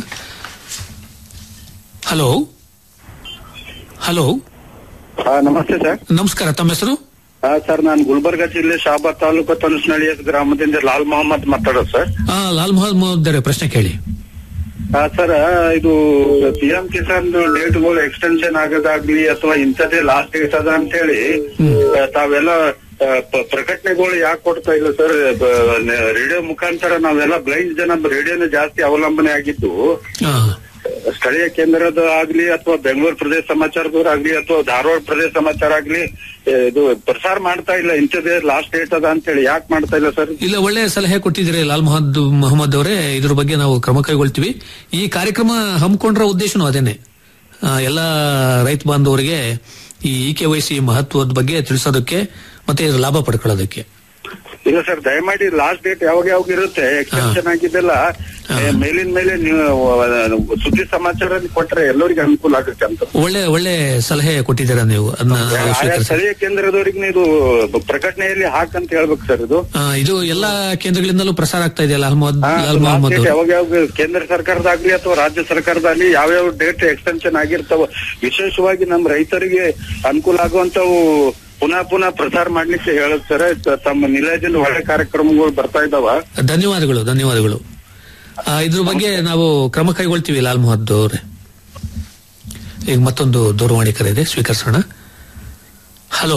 ಹಲೋ ಹಲೋ ನಮಸ್ತೆ ಸರ್ ನಮಸ್ಕಾರ ತಮ್ಮ ಹೆಸರು ಆ, ಸರ್ ನಾನು ಗುಲ್ಬರ್ಗ ಜಿಲ್ಲೆ ಶಾಬಾದ್ ತಾಲೂಕು ತನುಸ್ನಳ್ಳಿ ಗ್ರಾಮದಿಂದ ಲಾಲ್ ಮೊಹಮ್ಮದ್ ಮಾತಾಡೋದು ಸರ್ ಆ, ಲಾಲ್ ಮೊಹಮ್ಮದ್ ಅವರೇ ಪ್ರಶ್ನೆ ಕೇಳಿ ಆ, ಸರ್ ಇದು ಪಿ ಎಂ ಕಿಸಾನ್ ಡೇಟ್ಗಳು ಎಕ್ಸ್ಟೆನ್ಷನ್ ಆಗೋದಾಗ್ಲಿ ಅಥವಾ ಇಂಥದ್ದೇ ಲಾಸ್ಟ್ ಡೇಟ್ ಅದ ಅಂತ ಹೇಳಿ ಆ, ತಾವೆಲ್ಲ ಆ, ಪ- ಪ್ರಕಟಣೆಗಳು ಯಾಕೆ ಕೊಡ್ತಾ ಇಲ್ಲ ಸರ್ ರೇಡಿಯೋ ಮುಖಾಂತರ ನಾವೆಲ್ಲ ಬ್ಲೈಂಡ್ ಜನ ರೇಡಿಯೋನ ಜಾಸ್ತಿ ಅವಲಂಬನೆ ಆಗಿದ್ದು ಸ್ಥಳೀಯ ಕೇಂದ್ರದ ಆಗ್ಲಿ ಅಥವಾ ಬೆಂಗಳೂರು ಪ್ರದೇಶ ಸಮಾಚಾರದವ್ರು ಆಗ್ಲಿ ಅಥವಾ ಧಾರವಾಡ ಪ್ರದೇಶ ಸಮಾಚಾರ ಆಗ್ಲಿ ಆ, ಇದು ಪ್ರಸಾರ ಮಾಡ್ತಾ ಇಲ್ಲ ಇಂಥದ್ದೇ ಲಾಸ್ಟ್ ಡೇಟ್ ಅದ ಅಂತ ಹೇಳಿ ಯಾಕೆ ಮಾಡ್ತಾ ಇಲ್ಲ ಸರ್ ಇಲ್ಲ ಒಳ್ಳೆ ಸಲಹೆ ಕೊಟ್ಟಿದ್ದೀರಿ ಲಾಲ್ ಮೊಹಮ್ಮದ್ ಮೊಹಮ್ಮದ್ ಅವರೇ ಇದ್ರ ಬಗ್ಗೆ ನಾವು ಕ್ರಮ ಕೈಗೊಳ್ತೀವಿ ಈ ಕಾರ್ಯಕ್ರಮ ಹಮ್ಮಿಕೊಂಡ್ರ ಉದ್ದೇಶನೂ ಅದೇನೆ ಆ, ಎಲ್ಲ ರೈತ ಬಾಂಧವರಿಗೆ ಈ ಇ ಕೆ ವೈ ಸಿ ಮಹತ್ವದ ಬಗ್ಗೆ ತಿಳಿಸೋದಕ್ಕೆ ಮತ್ತೆ ಇದ್ರ ಲಾಭ ಪಡ್ಕೊಳ್ಳೋದಕ್ಕೆ ಇಲ್ಲ ಸರ್ ದಯಮಾಡಿ ಲಾಸ್ಟ್ ಡೇಟ್ ಯಾವಾಗ ಯಾವಾಗ ಇರುತ್ತೆ ಎಕ್ಸ್ಟೆನ್ಷನ್ ಆಗಿದ್ದೆಲ್ಲ ಆ, ಮೇಲಿನ ಮೇಲೆ ನೀವು ಆ, ಸುದ್ದಿ ಸಮಾಚಾರ ಕೊಟ್ರೆ ಎಲ್ಲರಿಗೂ ಅನುಕೂಲ ಆಗುತ್ತೆ ಅಂತ ಒಳ್ಳೆ ಒಳ್ಳೆ ಸಲಹೆ ಕೊಟ್ಟಿದ್ದೀರಾ ನೀವು ಅದನ್ನ ನಾವು ಆಯಾ ಸ್ವೀಕರಿಸಿ ಸ್ಥಳೀಯ ಕೇಂದ್ರದವರಿಗೆ ಇದು ಪ್ರಕಟಣೆಯಲ್ಲಿ ಹಾಕಂತ ಹೇಳ್ಬೇಕು ಸರ್ ಇದು ಆ, ಇದು ಎಲ್ಲಾ ಕೇಂದ್ರಗಳಿಂದಲೂ ಪ್ರಸಾರ ಆಗ್ತಾ ಇದೆ ಲಾಲ್ ಮೊಹಮ್ಮದ್ ಲಾಲ್ ಲಾಸ್ಟ್ ಮೊಹಮ್ಮದ್ ಡೇಟ್ ಅವರು ಯಾವಾಗ ಯಾವಾಗ ಕೇಂದ್ರ ಸರ್ಕಾರದಾಗ್ಲಿ ಅಥವಾ ರಾಜ್ಯ ಸರ್ಕಾರದಾಗ್ಲಿ ಯಾವ್ಯಾವ ಡೇಟ್ ಎಕ್ಸ್ಟೆನ್ಷನ್ ಆಗಿರ್ತಾವ ವಿಶೇಷವಾಗಿ ನಮ್ಮ ರೈತರಿಗೆ ಅನುಕೂಲ ಆಗುವಂತವು ಪುನಃ ಪುನಃ ಪ್ರಸಾರ ಮಾಡ್ಲಿಕ್ಕೆ ಹೇಳುತ್ತೆ ಸರ್ ತ- ತಮ್ಮ ನಿಲಯದಿಂದ ಒಳ್ಳೆ ಕಾರ್ಯಕ್ರಮಗಳು ಬರ್ತಾ ಇದಾವ ಧನ್ಯವಾದಗಳು ಧನ್ಯವಾದಗಳು ಆ, ಇದ್ರ ಬಗ್ಗೆ ನಾವು ಕ್ರಮ ಕೈಗೊಳ್ತೀವಿ ಲಾಲ್ ಮೊಹಮ್ಮದ್ ಅವರೇ ಈಗ ಮತ್ತೊಂದು ದೂರವಾಣಿ ಕರೆ ಇದೆ ಸ್ವೀಕರಿಸೋಣ ಹಲೋ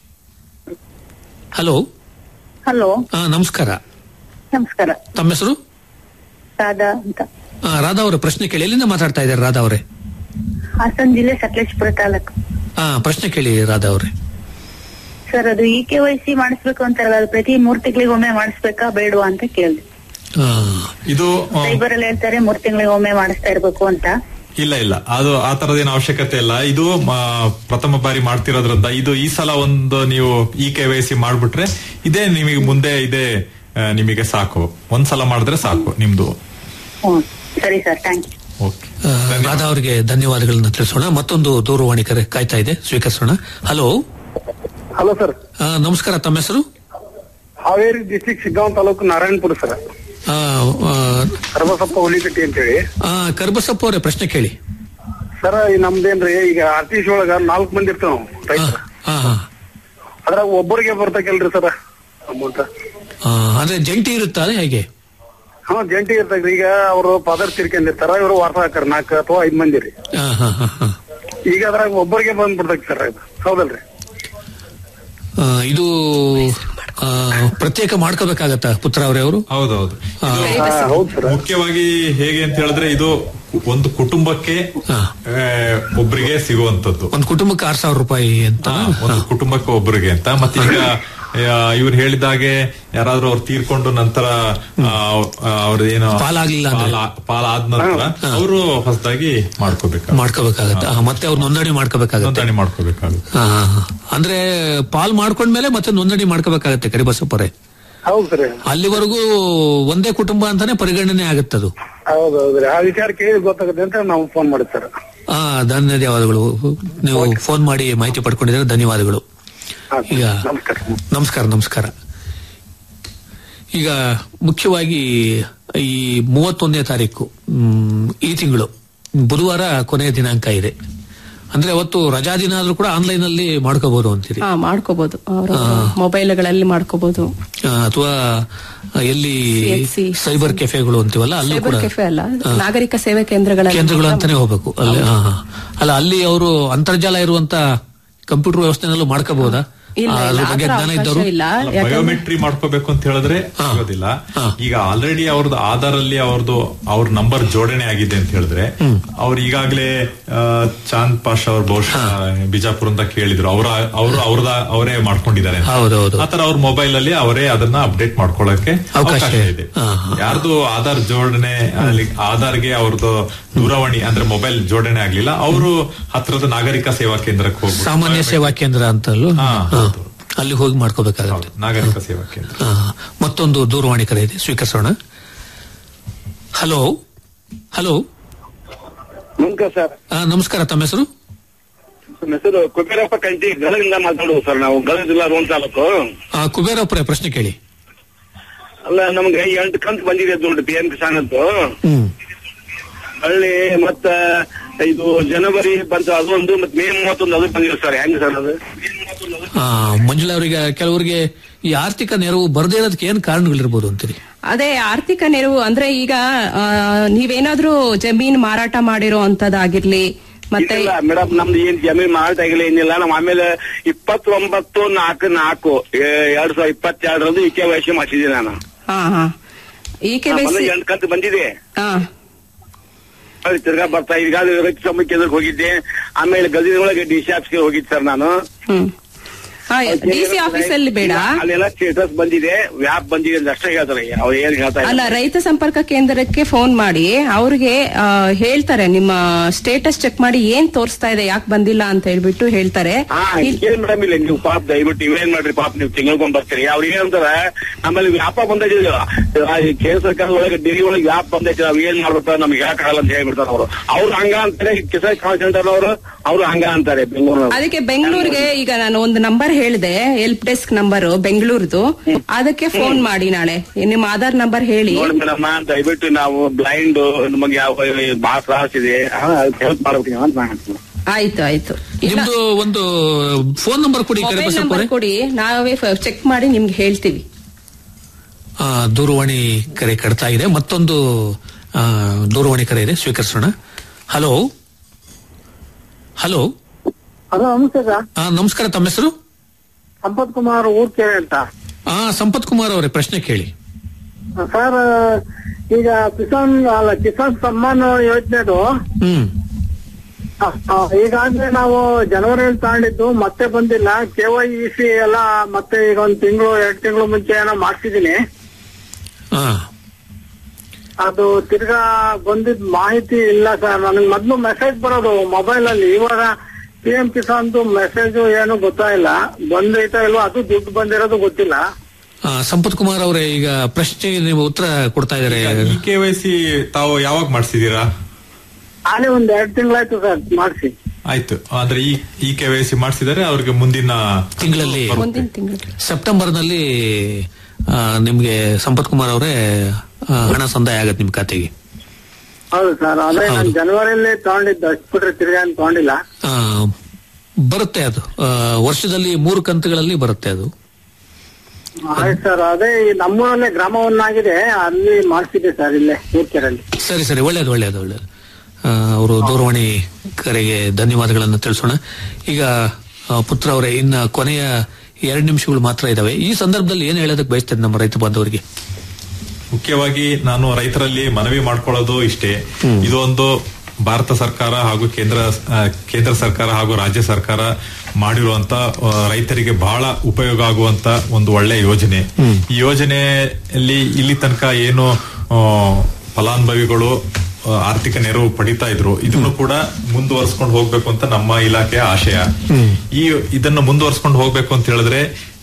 ಹಲೋ ಹಲೋ ಆ, ನಮಸ್ಕಾರ ನಮಸ್ಕಾರ ತಮ್ಮ ಹೆಸರು ರಾಧಾ ಅಂತ ಆ, ರಾಧಾ ಅವರ ಪ್ರಶ್ನೆ ಕೇಳಿ ಎಲ್ಲಿಂದ ಮಾತಾಡ್ತಾ ಇದ್ದಾರೆ ರಾಧಾ ಅವರೇ ಹಾಸನ ಜಿಲ್ಲೆ ಸಕಲೇಶ್ಪುರ ತಾಲೂಕು ಆ ಪ್ರಶ್ನೆ ಕೇಳಿ ರಾಧಾ ಅವರೇ ಸರ್ ಅದು ಇ ಕೆ ವೈ ಸಿ ಮಾಡಿಸ್ಬೇಕು ಅಂತಾರಲ್ಲ ಅದು ಪ್ರತಿ ಮೂರ್ ತಿಂಗಳಿಗೆ ಒಮ್ಮೆ ಮಾಡಿಸ್ಬೇಕಾ ಬೇಡವಾ ಅಂತ ಕೇಳಿದೆ ಇದು ಆ, ಸೈಬರ್ ಅಲ್ಲಿ ಹೇಳ್ತಾರೆ ಮೂರ್ ತಿಂಗಳಿಗೆ ಒಮ್ಮೆ ಮಾಡಿಸ್ತಾ ಇರ್ಬೇಕು ಅಂತ ಇಲ್ಲ ಇಲ್ಲ ಅದು ಆ ತರದೇನು ಅವಶ್ಯಕತೆ ಇಲ್ಲ ಇದು ಆ, ಪ್ರಥಮ ಬಾರಿ ಮಾಡ್ತಿರೋದ್ರಿಂದ ಇದು ಈ ಸಲ ಒಂದು ನೀವು ಇ ಕೆ ವೈ ಸಿ ಮಾಡ್ಬಿಟ್ರೆ ಇದೇ ನಿಮಗೆ ಮುಂದೆ ಇದೇ ಆ, ನಿಮಗೆ ಸಾಕು ಒಂದ್ಸಲ ಮಾಡಿದ್ರೆ ಸಾಕು ನಿಮ್ದು ಹ್ಮ್ ಸರಿ ಸರ್ ಥ್ಯಾಂಕ್ ಯು ಆ, ರಾಧಾ ಅವರಿಗೆ ಧನ್ಯವಾದಗಳನ್ನ ತಿಳಿಸೋಣ ಮತ್ತೊಂದು ದೂರವಾಣಿ ಕರೆ ಕಾಯ್ತಾ ಇದೆ ಸ್ವೀಕರಿಸೋಣ ಹಲೋ ಹಲೋ ಸರ್ ಆ, ನಮಸ್ಕಾರ ತಮ್ಮ ಹೆಸರು ಹಾವೇರಿ ಡಿಸ್ಟಿಕ್ ಶಿಗ್ಗಾಂವ್ ತಾಲೂಕು ನಾರಾಯಣಪುರ ಸರ್ ಆ, ಆ, ಕರ್ಬಸಪ್ಪ ಹುಲಿಕಟ್ಟಿ ಅಂತೇಳಿ ಆ, ಕರ್ಬಸಪ್ಪ ಅವರೇ ಪ್ರಶ್ನೆ ಕೇಳಿ ಸರ್ ಈ ನಮ್ದೇನ್ರಿ ಈಗ ಆರ್ ಟಿ ಸಿ ಒಳಗ ನಾಲ್ಕು ಮಂದಿ ಇರ್ತಾವ ನಾವು ರೈತರ ಹಾ ಹಾ ಅದ್ರಾಗ ಒಬ್ಬರಿಗೆ ಬರ್ತಕಲ್ರಿ ಸರ್ ಅಮೌಂಟ್ ಆ, ಅಂದ್ರೆ ಜಂಟಿ ಇರುತ್ತಾ ಹೇಗೆ ಹಾ ಜಂಟಿ ಇರ್ತಾಗ್ರಿ ಈಗ ಅವರು ಫಾದರ್ ತಿರ್ಕೊಂಡಿರ್ತಾರ ಇವರು ವಾಸ ಹಾಕಾರ ನಾಲ್ಕು ಅಥವಾ ಐದ್ ಮಂದಿ ರೀ ಆ, ಹಾ ಹಾ ಹಾ ಈಗ ಅದ್ರಾಗ ಒಬ್ಬರಿಗೆ ಬಂದ್ಬಿಡ್ತೈತಿ ಸರ್ ಇದು ಹೌದಲ್ರಿ ಆ, ಇದು ಆ, ಪ್ರತ್ಯೇಕ ಮಾಡ್ಕೋಬೇಕಾಗತ್ತಾ ಪುತ್ರ ಅವರೇ ಅವರು ಹೌದೌದು ಆ, ಮುಖ್ಯವಾಗಿ ಹೇಗೆ ಅಂತ ಹೇಳಿದ್ರೆ ಇದು ಒಂದು ಕುಟುಂಬಕ್ಕೆ ಆ, ಒಬ್ರಿಗೆ ಸಿಗುವಂತದ್ದು ಒಂದು ಕುಟುಂಬಕ್ಕೆ ಆರ್ ಸಾವಿರ ರೂಪಾಯಿ ಅಂತ ಒಂದು ಕುಟುಂಬಕ್ಕೆ ಒಬ್ರಿಗೆ ಅಂತ ಮತ್ತೆ ಈಗ ಇವ್ರು ಹೇಳಿದಾಗೆ ಯಾರಾದ್ರೂ ಅವ್ರು ತೀರ್ಕೊಂಡು ನಂತರ ಅವ್ರ ಏನು ಪಾಲಾಗ್ಲಿಲ್ಲ ಅಂದ್ರೆ? ಪಾಲ- ಪಾಲಾದ ನಂತರ ಅವರು ಹೊಸದಾಗಿ ಮಾಡ್ಕೋಬೇಕು ಮಾಡ್ಕೋಬೇಕಾಗತ್ತೆ ಆ, ಮತ್ತೆ ಅವ್ರು ನೋಂದಣಿ ಮಾಡ್ಕೋಬೇಕಾಗತ್ತೆ ನೋಂದಣಿ ಮಾಡ್ಕೋಬೇಕಾಗುತ್ತೆ ಆ, ಹಾ, ಹಾ. ಅಂದ್ರೆ ಪಾಲ್ ಮಾಡ್ಕೊಂಡ್ಮೇಲೆ ಮತ್ತೆ ನೋಂದಣಿ ಮಾಡ್ಕೋಬೇಕಾಗತ್ತೆ ಕರಿಬಸಪ್ಪರೇ ಹೌದು ಸರ್ ಅಲ್ಲಿವರೆಗೂ ಒಂದೇ ಕುಟುಂಬ ಅಂತಾನೆ ಪರಿಗಣನೆ ಆಗುತ್ತದು ಹೌದೌದ್ರಿ ಆ ವಿಚಾರ ಕೇಳಿ ಗೊತ್ತಾಗುತ್ತೆ ಅಂತ ನಾವು ಫೋನ್ ಮಾಡಿದ್ ಸರ್ ಆ ಧನ್ಯವಾದಗಳು ನೀವು ಫೋನ್ ಮಾಡಿ ಮಾಹಿತಿ ಪಡ್ಕೊಂಡಿದ್ದಾರೆ ಧನ್ಯವಾದಗಳು ಈಗ ನಮಸ್ಕಾರ ನಮಸ್ಕಾರ ಈಗ ಮುಖ್ಯವಾಗಿ ಈ ಮೂವತ್ತೊಂದನೇ ತಾರೀಕು ಮ್, ಈ ತಿಂಗಳು ಬುಧವಾರ ಕೊನೆಯ ದಿನಾಂಕ ಇದೆ ಅಂದ್ರೆ ಅವತ್ತು ರಜಾ ದಿನ ಆದ್ರೂ ಕೂಡ ಆನ್ಲೈನ್ ಅಲ್ಲಿ ಮಾಡ್ಕೋಬಹುದು ಅಂತೀರಿ ಹಾ ಮಾಡ್ಕೋಬಹುದು ಅವರ ಮೊಬೈಲ್ಗಳಲ್ಲಿ ಮಾಡ್ಕೋಬಹುದು ಅಥವಾ ಎಲ್ಲಿ CHC. ಸೈಬರ್ ಕೆಫೆಗಳು ಅಂತೀವಲ್ಲ ಅಲ್ಲೂ ಕೂಡ ಸೈಬರ್ ಕೆಫೆ ಅಲ್ಲ ನಾಗರಿಕ ಸೇವೆ ಕೇಂದ್ರಗಳಲ್ಲಿ ಕೇಂದ್ರಗಳು ಅಂತಾನೆ ಹೋಗ್ಬೇಕು ಅಲ್ಲಿ ಹಾ, ಹಾ. ಅಲ್ಲ ಅಲ್ಲಿ ಅವರು ಅಂತರ್ಜಾಲ ಇರುವಂತ ಕಂಪ್ಯೂಟರ್ ವ್ಯವಸ್ಥೆನಲ್ಲೂ ಮಾಡ್ಕೋಬಹುದಾ ಇಲ್ಲ, ಆ, ಅದ್ರ ಇಲ್ಲ, ಬಗ್ಗೆ ಆ ಥರ ಜ್ಞಾನ ಅವಕಾಶ ಇದ್ದವರು ಇಲ್ಲ ಯಾಕಂದ್ರೆ ಬಯೋಮೆಟ್ರಿ ಮಾಡ್ಕೋಬೇಕು ಅಂತ ಹೇಳಿದ್ರೆ ಆಗೋದಿಲ್ಲ ಈಗ ಆಲ್ರೆಡಿ ಅವ್ರದ್ದು ಆಧಾರ್ ಅಲ್ಲಿ ಅವ್ರದ್ದು ಅವ್ರ ನಂಬರ್ ಜೋಡಣೆ ಆಗಿದೆ ಅಂತ ಹೇಳಿದ್ರೆ ಅವ್ರು ಈಗಾಗಲೇ ಆ, ಚಾಂದ್ ಪಾಷಾ ಅವ್ರ ಬಹುಶಃ ಬಿಜಾಪುರ ಅಂತ ಕೇಳಿದ್ರು ಅವ್ರ ಅವರು ಅವ್ರದ ಅವರೇ ಮಾಡ್ಕೊಂಡಿದ್ದಾರೆ ಅಂತ. ಹೌದೌದು ಆತರ ಅವ್ರ ಮೊಬೈಲ್ ಅಲ್ಲಿ ಅವರೇ ಅದನ್ನ ಅಪ್ಡೇಟ್ ಮಾಡ್ಕೊಳ್ಳಕ್ಕೆ ಅವಕಾಶ ಅವಕಾಶ ಇದೆ ಯಾರ್ದು ಆಧಾರ್ ಜೋಡಣೆ ಅಲ್ಲಿ ಆಧಾರ್ಗೆ ಅವ್ರದ್ದು ದೂರವಾಣಿ ಅಂದ್ರೆ ಮೊಬೈಲ್ ಜೋಡಣೆ ಆಗ್ಲಿಲ್ಲ ಅವರು ಹತ್ರದ ನಾಗರಿಕ ಸೇವಾ ಕೇಂದ್ರಕ್ಕೆ ಹೋಗ್ಬೇಕು ಸಾಮಾನ್ಯ ಸೇವಾ ಕೇಂದ್ರ ಅಂತಲ್ಲೂ ಹಾ. ಅಲ್ಲಿ ಹೋಗಿ ಮಾಡ್ಕೋಬೇಕಾಗುತ್ತೆ ನಾಗರಿಕ ಸೇವಾ ಕೇಂದ್ರ ಹಾ. ಮತ್ತೊಂದು ದೂರವಾಣಿ ಕರೆ ಇದೆ ಸ್ವೀಕರಿಸೋಣ ಹಲೋ ಹಲೋ ನಮಸ್ಕಾರ ಸರ್ ಆ, ನಮಸ್ಕಾರ ತಮ್ಮ ಹೆಸರು ನಮ್ಮ ಹೆಸರು ಕುಬೇರಪ್ಪ ಕಂಟಿ ಗದಗಿಂದ ಮಾತಾಡೋದು ಸರ್ ನಾವು ಗದಗ ಜಿಲ್ಲಾ ರೋಣ ತಾಲೂಕು ಆ, ಕುಬೇರಪ್ಪರೇ ಪ್ರಶ್ನೆ ಕೇಳಿ ಅಲ್ಲ ನಮ್ಗೆ ಎಂಟು ಕಂತು ಬಂದಿದೆ ದುಡ್ಡು ಪಿ ಎಂ ಕಿಸಾನ್ ಅಂತ ಹಳ್ಳಿ ಮತ್ತ ಇದು ಜನವರಿ ಬಂತು ಅದೊಂದು ಮತ್ತೆ ಮೇ ಮೂವತ್ತೊಂದು ಅದು ಬಂದಿದೆ ಸರ್ ಹೆಂಗ್ ಸರ್ ಅದು ಆ, ಮಂಜುಳಾ ಅವರಿಗೆ ಕೆಲವರಿಗೆ ಈ ಆರ್ಥಿಕ ನೆರವು ಬರದೇ ಇರೋದಕ್ಕೆ ಏನ್ ಕಾರಣಗಳಿರ್ಬೋದು ಅಂತೀರಿ ಅದೇ ಆರ್ಥಿಕ ನೆರವು ಅಂದ್ರೆ ಈಗ ಆ, ನೀವೇನಾದ್ರೂ ಜಮೀನ್ ಮಾರಾಟ ಮಾಡಿರೋ ಅಂತದಾಗಿರ್ಲಿ ಮತ್ತೆ ಇಲ್ಲ ಮೇಡಮ್ ನಮ್ದು ಏನ್ ಜಮೀನ್ ಮಾರಾಟ ಆಗಿಲ್ಲ ಏನಿಲ್ಲ ನಾವು ಆಮೇಲೆ ಇಪ್ಪತ್ತೊಂಬತ್ತು ನಾಲ್ಕು ನಾಲ್ಕು ಎ- ಎರಡ್ ಸಾವಿರದ ಇಪ್ಪತ್ತೆರಡರಂದು ಇ ಕೆ ವಯಸ್ಸು ಮಾಡಿಸಿದ್ದೀನಿ ನಾನು ಹಾ ಹಾ ಈ ಕೆ ಆ, ಮೊದಲು ಎಂಟು ಕಂತು ಬಂದಿದೆ ಹಾ ಅದು ತಿರ್ಗಾ ಬರ್ತಾ ಈಗ ರೈತ ಸಮಯ ಕೇಂದ್ರಕ್ಕೆ ಹೋಗಿದ್ದೆ ಆಮೇಲೆ ಗದಗಿನ ಒಳಗೆ ಡಿ ಸಿ ಆಫೀಸ್ಗೆ ಹೋಗಿದ್ದೆ ಸರ್ ನಾನು ಹ್ಮ್ ಹಾ ಡಿ ಸಿ ಆಫೀಸಲ್ಲಿ ಬೇಡ ಅಲ್ಲೆಲ್ಲ ಸ್ಟೇಟಸ್ ಬಂದಿದೆ ವ್ಯಾಪ್ ಬಂದಿದೆ ಅಂತ ಅಷ್ಟೇ ಹೇಳ್ತಾರೆ ಅವ್ರು ಏನ್ ಹೇಳ್ತಾ ಅಲ್ಲ ಇಲ್ಲ ರೈತ ಸಂಪರ್ಕ ಕೇಂದ್ರಕ್ಕೆ ಫೋನ್ ಮಾಡಿ ಅವ್ರಿಗೆ ಆ, ಹೇಳ್ತಾರೆ ನಿಮ್ಮ ಸ್ಟೇಟಸ್ ಚೆಕ್ ಮಾಡಿ ಏನ್ ತೋರಿಸ್ತಾ ಇದೆ ಯಾಕೆ ಬಂದಿಲ್ಲ ಅಂತ ಹೇಳ್ಬಿಟ್ಟು ಹೇಳ್ತಾರೆ ಹಾ ಏನ್ ಮೇಡಮ್ ಇಲ್ಲ ನೀವು ಪಾಪ ದಯವಿಟ್ಟು ನೀವೇನ್ ಮಾಡ್ರಿ ಪಾಪ ನೀವು ತಿಂಗಳ್ಕೊಂಡ್ ಬರ್ತೀರಿ ಅವ್ರು ಏನಂತಾರ ಆಮೇಲೆ ವ್ಯಾಪ ಬಂದೈತಿ ಆ, ಈ ಕೇಂದ್ರ ಸರ್ಕಾರ ಒಳಗೆ ಡೆಲ್ಲಿ ಒಳಗೆ ವ್ಯಾಪ್ ಬಂದೈತಿ ನಾವ್ ಏನ್ ಮಾಡ್ಬೇಕು ನಮ್ಗೆ ಯಾಕಾಗಲ್ಲ ಅಂತ ಹೇಳ್ಬಿಡ್ತಾರ ಅವರು ಅವ್ರು ಹಂಗ ಅಂತಾರೆ ಕಿಸಾನ್ ಕಾಲ್ ಸೆಂಟರ್ ಅವರು ಅವ್ರು ಹಂಗ ಅಂತಾರೆ ಬೆಂಗಳೂರು ಅದಕ್ಕೆ ಬೆಂಗಳೂರಿಗೆ ಈಗ ನಾನು ಒಂದು ನಂಬರ್ ಹೇಳಿದೆ ಹೆಲ್ಪ್ ಡೆಸ್ಕ್ ನಂಬರ್ ಬೆಂಗಳೂರ್ದು ಅದಕ್ಕೆ ಫೋನ್ ಮಾಡಿ ನಾಳೆ ನಿಮ್ಮ ಆಧಾರ್ ನಂಬರ್ ಹೇಳಿ ನೋಡಿ ಮೇಡಮ್ ದಯವಿಟ್ಟು ನಾವು ಬ್ಲೈಂಡ್ ನಮಗೆ ಯಾವ ಬಹಳ ತ್ರಾಸ ಇದೆ ಹೆಲ್ಪ್ ಮಾಡ್ಬೇಕು ಅಂತ ನಾನು ಹೇಳ್ತೀನಿ. ಆಯ್ತು ಆಯ್ತು ನಿಮ್ದು ಒಂದು ಫೋನ್ ನಂಬರ್ ಕೊಡಿ ಮೊಬೈಲ್ ಕರೆಬಸಪ್ಪ ನಂಬರ್ ಅವರೇ. ಕೊಡಿ ನಾವೇ ಚೆಕ್ ಮಾಡಿ ನಿಮ್ಗೆ ಹೇಳ್ತೀವಿ ಆ, ದೂರವಾಣಿ ಕರೆ ಕಡ್ತಾ ಇದೆ ಮತ್ತೊಂದು ಆ, ದೂರವಾಣಿ ಕರೆ ಇದೆ ಸ್ವೀಕರಿಸೋಣ ಹಲೋ ಹಲೋ ಹಲೋ ನಮಸ್ತೆ ಸರ್ ಆ, ನಮಸ್ಕಾರ ತಮ್ಮ ಹೆಸರು ಸಂಪತ್ ಕುಮಾರ್ ಊರ್ಕೆರೆ ಅಂತ ಆ ಸಂಪತ್ ಕುಮಾರ್ ಅವರೇ ಪ್ರಶ್ನೆ ಕೇಳಿ ಸರ್ ಈಗ ಕಿಸಾನ್ ಅಲ್ಲ ಕಿಸಾನ್ ಸಮ್ಮಾನ್ ಯೋಜನೆದು ಹ್ಮ್ ಈಗಾಗಲೇ ನಾವು ಜನವರಿಯಲ್ಲಿ ತಗೊಂಡಿದ್ದು ಮತ್ತೆ ಬಂದಿಲ್ಲ ಕೆ ವೈ ಇ ಸಿ ಎಲ್ಲ ಮತ್ತೆ ಈಗ ಒಂದ್ ತಿಂಗಳು ಎರಡ್ ತಿಂಗಳು ಮುಂಚೆ ಏನೋ ಮಾಡ್ಸಿದೀನಿ ಹಾ ಅದು ತಿರ್ಗಾ ಬಂದಿದ್ ಮಾಹಿತಿ ಇಲ್ಲ ಸರ್ ನನಗೆ ಮೊದ್ಲು ಮೆಸೇಜ್ ಬರೋದು ಮೊಬೈಲ್ ಅಲ್ಲಿ ಇವಾಗ ಪಿ ಎಂ ಕಿಸಾನ್ದು ಮೆಸೇಜ್ ಏನು ಗೊತ್ತಾಗಿಲ್ಲ ಬಂದೈತಾ ಇಲ್ವೋ ಅದು ದುಡ್ಡು ಬಂದಿರೋದು ಗೊತ್ತಿಲ್ಲ ಆ, ಸಂಪತ್ ಕುಮಾರ್ ಅವರೇ ಈಗ ಪ್ರಶ್ನೆಗೆ ನೀವು ಉತ್ತರ ಕೊಡ್ತಾ ಇದ್ದಾರೆ ಇ ಕೆ ವೈ ಸಿ ತಾವು ಯಾವಾಗ ಮಾಡಿಸಿದೀರಾ ಆಗಲೇ ಒಂದ್ ಎರಡ್ ತಿಂಗಳಾಯ್ತು ಸರ್ ಮಾಡಿಸಿ ಆಯ್ತು ಅಂದ್ರೆ ಈ ಈ ಕೆ ವೈ ಸಿ ಮಾಡಿಸಿದರೆ ಅವ್ರಿಗೆ ಮುಂದಿನ ತಿಂಗಳಲ್ಲಿ ಮುಂದಿನ ತಿಂಗಳು ಸೆಪ್ಟೆಂಬರ್ ನಲ್ಲಿ ಆ, ನಿಮ್ಗೆ ಸಂಪತ್ ಕುಮಾರ್ ಅವರೇ ಆ, ಹಣ ಸಂದಾಯ ಆಗತ್ತೆ ನಿಮ್ ಖಾತೆಗೆ ಹೌದು ಸರ್ ಅದೇ ನಾನು ಜನವರಿಯಲ್ಲಿ ತಗೊಂಡಿದ್ದು ಅಷ್ಟು ಬಿಟ್ರೆ ತಿರ್ಗಾ ಏನ್ ತಗೊಂಡಿಲ್ಲ ಆ, ಬರುತ್ತೆ ಅದು ಆ, ವರ್ಷದಲ್ಲಿ ಮೂರು ಕಂತುಗಳಲ್ಲಿ ಬರುತ್ತೆ ಅದು ಆಯ್ತು ಸರ್ ಅದೇ ಈ ನಮ್ಮೂರಲ್ಲೇ ಗ್ರಾಮವನ್ನಾಗಿದೆ ಅಲ್ಲಿ ಮಾಡಿಸಿದೆ ಸರ್ ಇಲ್ಲೇ ಊರ್ಕೆರಲ್ಲಿ ಸರಿ ಸರಿ ಒಳ್ಳೇದು ಒಳ್ಳೇದು ಒಳ್ಳೇದು ಆ, ಅವರು ದೂರವಾಣಿ ಕರೆಗೆ ಧನ್ಯವಾದಗಳನ್ನು ತಿಳಿಸೋಣ ಈಗ ಆ, ಪುತ್ರ ಅವರೇ ಇನ್ನ ಕೊನೆಯ ಎರಡು ನಿಮಿಷಗಳು ಮಾತ್ರ ಇದಾವೆ ಈ ಸಂದರ್ಭದಲ್ಲಿ ಏನ್ ಹೇಳೋದಕ್ಕೆ ಬಯಸ್ತೇನೆ ನಮ್ಮ ರೈತ ಬಾಂಧವರಿಗೆ ಮುಖ್ಯವಾಗಿ ನಾನು ರೈತರಲ್ಲಿ ಮನವಿ ಮಾಡ್ಕೊಳ್ಳೋದು ಇಷ್ಟೇ ಇದು ಒಂದು ಭಾರತ ಸರ್ಕಾರ ಹಾಗೂ ಕೇಂದ್ರ ಆ, ಕೇಂದ್ರ ಸರ್ಕಾರ ಹಾಗೂ ರಾಜ್ಯ ಸರ್ಕಾರ ಮಾಡಿರುವಂತ ಆ, ರೈತರಿಗೆ ಬಹಳ ಉಪಯೋಗ ಆಗುವಂತ ಒಂದು ಒಳ್ಳೆ ಯೋಜನೆ ಈ ಯೋಜನೆಯಲ್ಲಿ ಇಲ್ಲಿ ತನಕ ಏನು ಆ, ಫಲಾನುಭವಿಗಳು ಆ, ಆರ್ಥಿಕ ನೆರವು ಪಡಿತಾ ಇದ್ರು ಇದನ್ನು ಕೂಡ ಮುಂದುವರ್ಸ್ಕೊಂಡು ಹೋಗ್ಬೇಕು ಅಂತ ನಮ್ಮ ಇಲಾಖೆಯ ಆಶಯ ಈ ಇದನ್ನು ಮುಂದುವರ್ಸ್ಕೊಂಡು ಹೋಗ್ಬೇಕು ಅಂತ ಹೇಳಿದ್ರೆ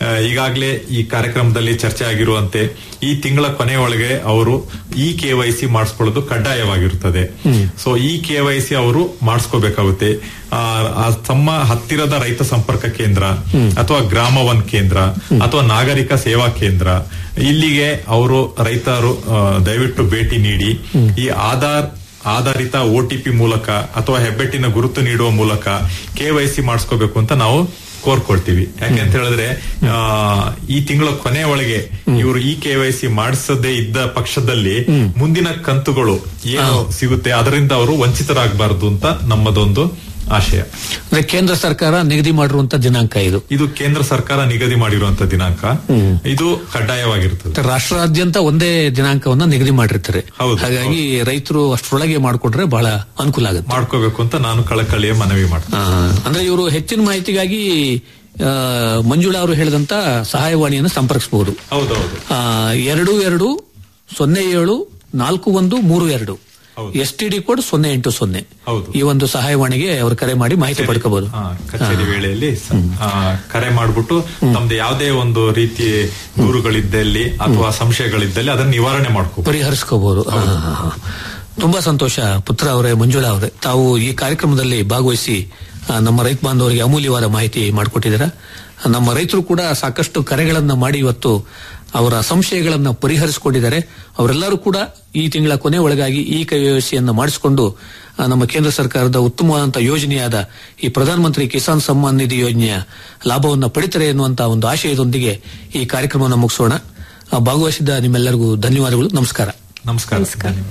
ಈಗಾಗಲೇ ಈ ಕಾರ್ಯಕ್ರಮದಲ್ಲಿ ಚರ್ಚೆ ಆಗಿರುವಂತೆ ಈ ತಿಂಗಳ ಕೊನೆಯೊಳಗೆ ಅವರು ಇ ಕೆ ವೈ ಸಿ ಮಾಡಿಸ್ಕೊಳ್ಳೋದು ಕಡ್ಡಾಯವಾಗಿರುತ್ತದೆ ಸೊ ಈ ಕೆ ವೈ ಸಿ ಅವರು ಮಾಡಿಸ್ಕೋಬೇಕಾಗುತ್ತೆ ಆ, ಆ ತಮ್ಮ ಹತ್ತಿರದ ರೈತ ಸಂಪರ್ಕ ಕೇಂದ್ರ ಅಥವಾ ಗ್ರಾಮ ಒನ್ ಕೇಂದ್ರ ಅಥವಾ ನಾಗರಿಕ ಸೇವಾ ಕೇಂದ್ರ ಇಲ್ಲಿಗೆ ಅವರು ರೈತರು ಆ, ದಯವಿಟ್ಟು ಭೇಟಿ ನೀಡಿ ಈ ಆಧಾರ್ ಆಧಾರಿತ ಒ ಟಿ ಪಿ ಮೂಲಕ ಅಥವಾ ಹೆಬ್ಬೆಟ್ಟಿನ ಗುರುತು ನೀಡುವ ಮೂಲಕ ಕೆ ವೈ ಸಿ ಮಾಡಿಸ್ಕೋಬೇಕು ಅಂತ ನಾವು ಕೋರ್ಕೊಳ್ತೀವಿ ಯಾಕೆ ಅಂತ ಹೇಳಿದ್ರೆ ಆ, ಈ ತಿಂಗಳ ಕೊನೆ ಒಳಗೆ ಇವರು ಈ ಕೆ ವೈ ಸಿ ಮಾಡಿಸದೇ ಇದ್ದ ಪಕ್ಷದಲ್ಲಿ ಮುಂದಿನ ಕಂತುಗಳು ಏನು ಸಿಗುತ್ತೆ ಅದರಿಂದ ಅವರು ವಂಚಿತರಾಗಬಾರದು ಅಂತ ನಮ್ಮದೊಂದು ಆಶಯ ಅಂದ್ರೆ ಕೇಂದ್ರ ಸರ್ಕಾರ ನಿಗದಿ ಮಾಡಿರುವಂತ ದಿನಾಂಕ ಇದು ಇದು ಕೇಂದ್ರ ಸರ್ಕಾರ ನಿಗದಿ ಮಾಡಿರುವಂತ ದಿನಾಂಕ ಇದು ಕಡ್ಡಾಯವಾಗಿರುತ್ತದೆ ರಾಷ್ಟ್ರಾದ್ಯಂತ ಒಂದೇ ದಿನಾಂಕವನ್ನ ನಿಗದಿ ಮಾಡಿರ್ತಾರೆ ಹೌದು, ಹಾಗಾಗಿ ರೈತರು ಅಷ್ಟರೊಳಗೆ ಮಾಡಿಕೊಟ್ರೆ ಬಹಳ ಅನುಕೂಲ ಆಗುತ್ತೆ ಮಾಡ್ಕೋಬೇಕು ಅಂತ ನಾನು ಕಳಕಳಿಯ ಮನವಿ ಮಾಡ್ತೀನಿ ಆ, ಅಂದ್ರೆ ಇವರು ಹೆಚ್ಚಿನ ಮಾಹಿತಿಗಾಗಿ ಆ, ಮಂಜುಳಾ ಅವರು ಹೇಳಿದಂತ ಸಹಾಯವಾಣಿಯನ್ನು ಸಂಪರ್ಕಿಸಬಹುದು ಹೌದೌದು ಎರಡು ಎರಡು ಸೊನ್ನೆ ಏಳು ನಾಲ್ಕು ಒಂದು ಮೂರು ಎರಡು ಎಸ್ ಟಿ ಡಿ ಕೋಡ್ ಸೊನ್ನೆ ಎಂಟು ಸೊನ್ನೆ ಹೌದು. ಈ ಒಂದು ಸಹಾಯವಾಣಿಗೆ ಅವರು ಕರೆ ಮಾಡಿ ಮಾಹಿತಿ ಪಡ್ಕೋಬಹುದು ಆ, ಕಚೇರಿ ವೇಳೆಯಲ್ಲಿ ಸ- ಆ, ಕರೆ ಮಾಡ್ಬಿಟ್ಟು ತಮ್ದು ಯಾವುದೇ ಒಂದು ರೀತಿ ದೂರುಗಳಿದ್ದಲ್ಲಿ ಅಥವಾ ಸಂಶಯಗಳಿದ್ದಲ್ಲಿ ಅದನ್ನ ನಿವಾರಣೆ ಮಾಡ್ಕೋ ಪರಿಹರಿಸ್ಕೋಬಹುದು ತುಂಬಾ ಸಂತೋಷ ಪುತ್ರ ಅವರೇ ಮಂಜುಳಾ ಅವರೇ ತಾವು ಈ ಕಾರ್ಯಕ್ರಮದಲ್ಲಿ ಭಾಗವಹಿಸಿ ಆ, ನಮ್ಮ ರೈತ ಬಾಂಧವರಿಗೆ ಅಮೂಲ್ಯವಾದ ಮಾಹಿತಿ ಮಾಡಿಕೊಟ್ಟಿದ್ದೀರಾ ನಮ್ಮ ರೈತರು ಕೂಡ ಸಾಕಷ್ಟು ಕರೆಗಳನ್ನ ಮಾಡಿ ಇವತ್ತು ಅವರ ಸಂಶಯಗಳನ್ನ ಪರಿಹರಿಸಿಕೊಂಡಿದ್ದಾರೆ ಅವರೆಲ್ಲರೂ ಕೂಡ ಈ ತಿಂಗಳ ಕೊನೆ ಒಳಗಾಗಿ ಈ ಕೈವಸಿಯನ್ನು ಮಾಡಿಸಿಕೊಂಡು ಆ, ನಮ್ಮ ಕೇಂದ್ರ ಸರ್ಕಾರದ ಉತ್ತಮವಾದಂತಹ ಯೋಜನೆಯಾದ ಈ ಪ್ರಧಾನಮಂತ್ರಿ ಕಿಸಾನ್ ಸಮ್ಮಾನ್ ನಿಧಿ ಯೋಜನೆಯ ಲಾಭವನ್ನು ಪಡಿತಾರೆ ಎನ್ನುವಂತಹ ಒಂದು ಆಶಯದೊಂದಿಗೆ ಈ ಕಾರ್ಯಕ್ರಮವನ್ನು ಮುಗಿಸೋಣ ಆ, ಭಾಗವಹಿಸಿದ ನಿಮ್ಮೆಲ್ಲರಿಗೂ ಧನ್ಯವಾದಗಳು ನಮಸ್ಕಾರ ನಮಸ್ಕಾರ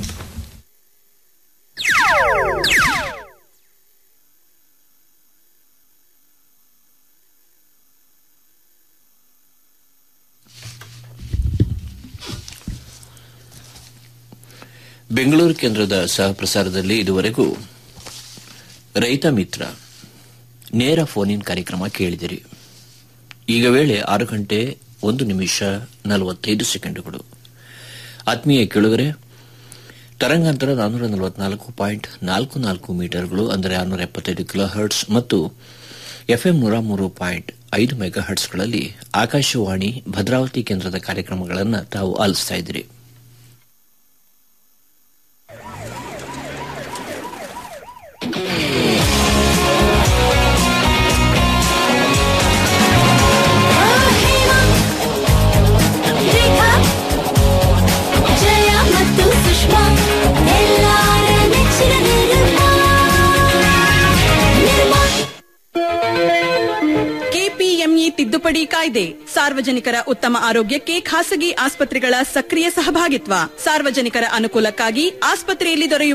ಬೆಂಗಳೂರು ಕೇಂದ್ರದ ಸಹ ಪ್ರಸಾರದಲ್ಲಿ ಇದುವರೆಗೂ ರೈತ ಮಿತ್ರ ನೇರ ಫೋನ್ ಇನ್ ಕಾರ್ಯಕ್ರಮ ಕೇಳಿದಿರಿ ಈಗ ವೇಳೆ ಆರು ಗಂಟೆ ಒಂದು ನಿಮಿಷ ನಲವತ್ತೈದು ಸೆಕೆಂಡುಗಳು ಆತ್ಮೀಯ ಕೇಳುಗರೆ ತರಂಗಾಂತರ ನಾನ್ನೂರ ನಲವತ್ನಾಲ್ಕು ಪಾಯಿಂಟ್ ನಾಲ್ಕು ನಾಲ್ಕು ಮೀಟರ್ಗಳು ಅಂದರೆ ಆರುನೂರ ಎಪ್ಪತ್ತೈದು ಕಿಲೋ ಹರ್ಟ್ಸ್ ಮತ್ತು ಎಫ್ಎಂ ನೂರ ಮೂರು ಪಾಯಿಂಟ್ ಐದು ಮೆಗಾ ಹರ್ಟ್ಸ್ಗಳಲ್ಲಿ ಆಕಾಶವಾಣಿ ಭದ್ರಾವತಿ ಕೇಂದ್ರದ ಕಾರ್ಯಕ್ರಮಗಳನ್ನು ತಾವು ಆಲಿಸ್ತಾ ಇದ್ದೀರಿ ರೇಖಾ ಜಯ ಮತ್ತು ಸುಷ್ಮಾ ಎಲ್ಲಾರ ನೆಚ್ಚಿನ ನಿರ್ಮಾ ನಿರ್ಮಾ ಕೆಪಿಎಂಇ ತಿದ್ದುಪಡಿ ಕಾಯ್ದೆ ಸಾರ್ವಜನಿಕರ ಉತ್ತಮ ಆರೋಗ್ಯಕ್ಕೆ ಖಾಸಗಿ ಆಸ್ಪತ್ರೆಗಳ ಸಕ್ರಿಯ ಸಹಭಾಗಿತ್ವ ಸಾರ್ವಜನಿಕರ ಅನುಕೂಲಕ್ಕಾಗಿ ಆಸ್ಪತ್ರೆಯಲ್ಲಿ ದೊರೆಯುವ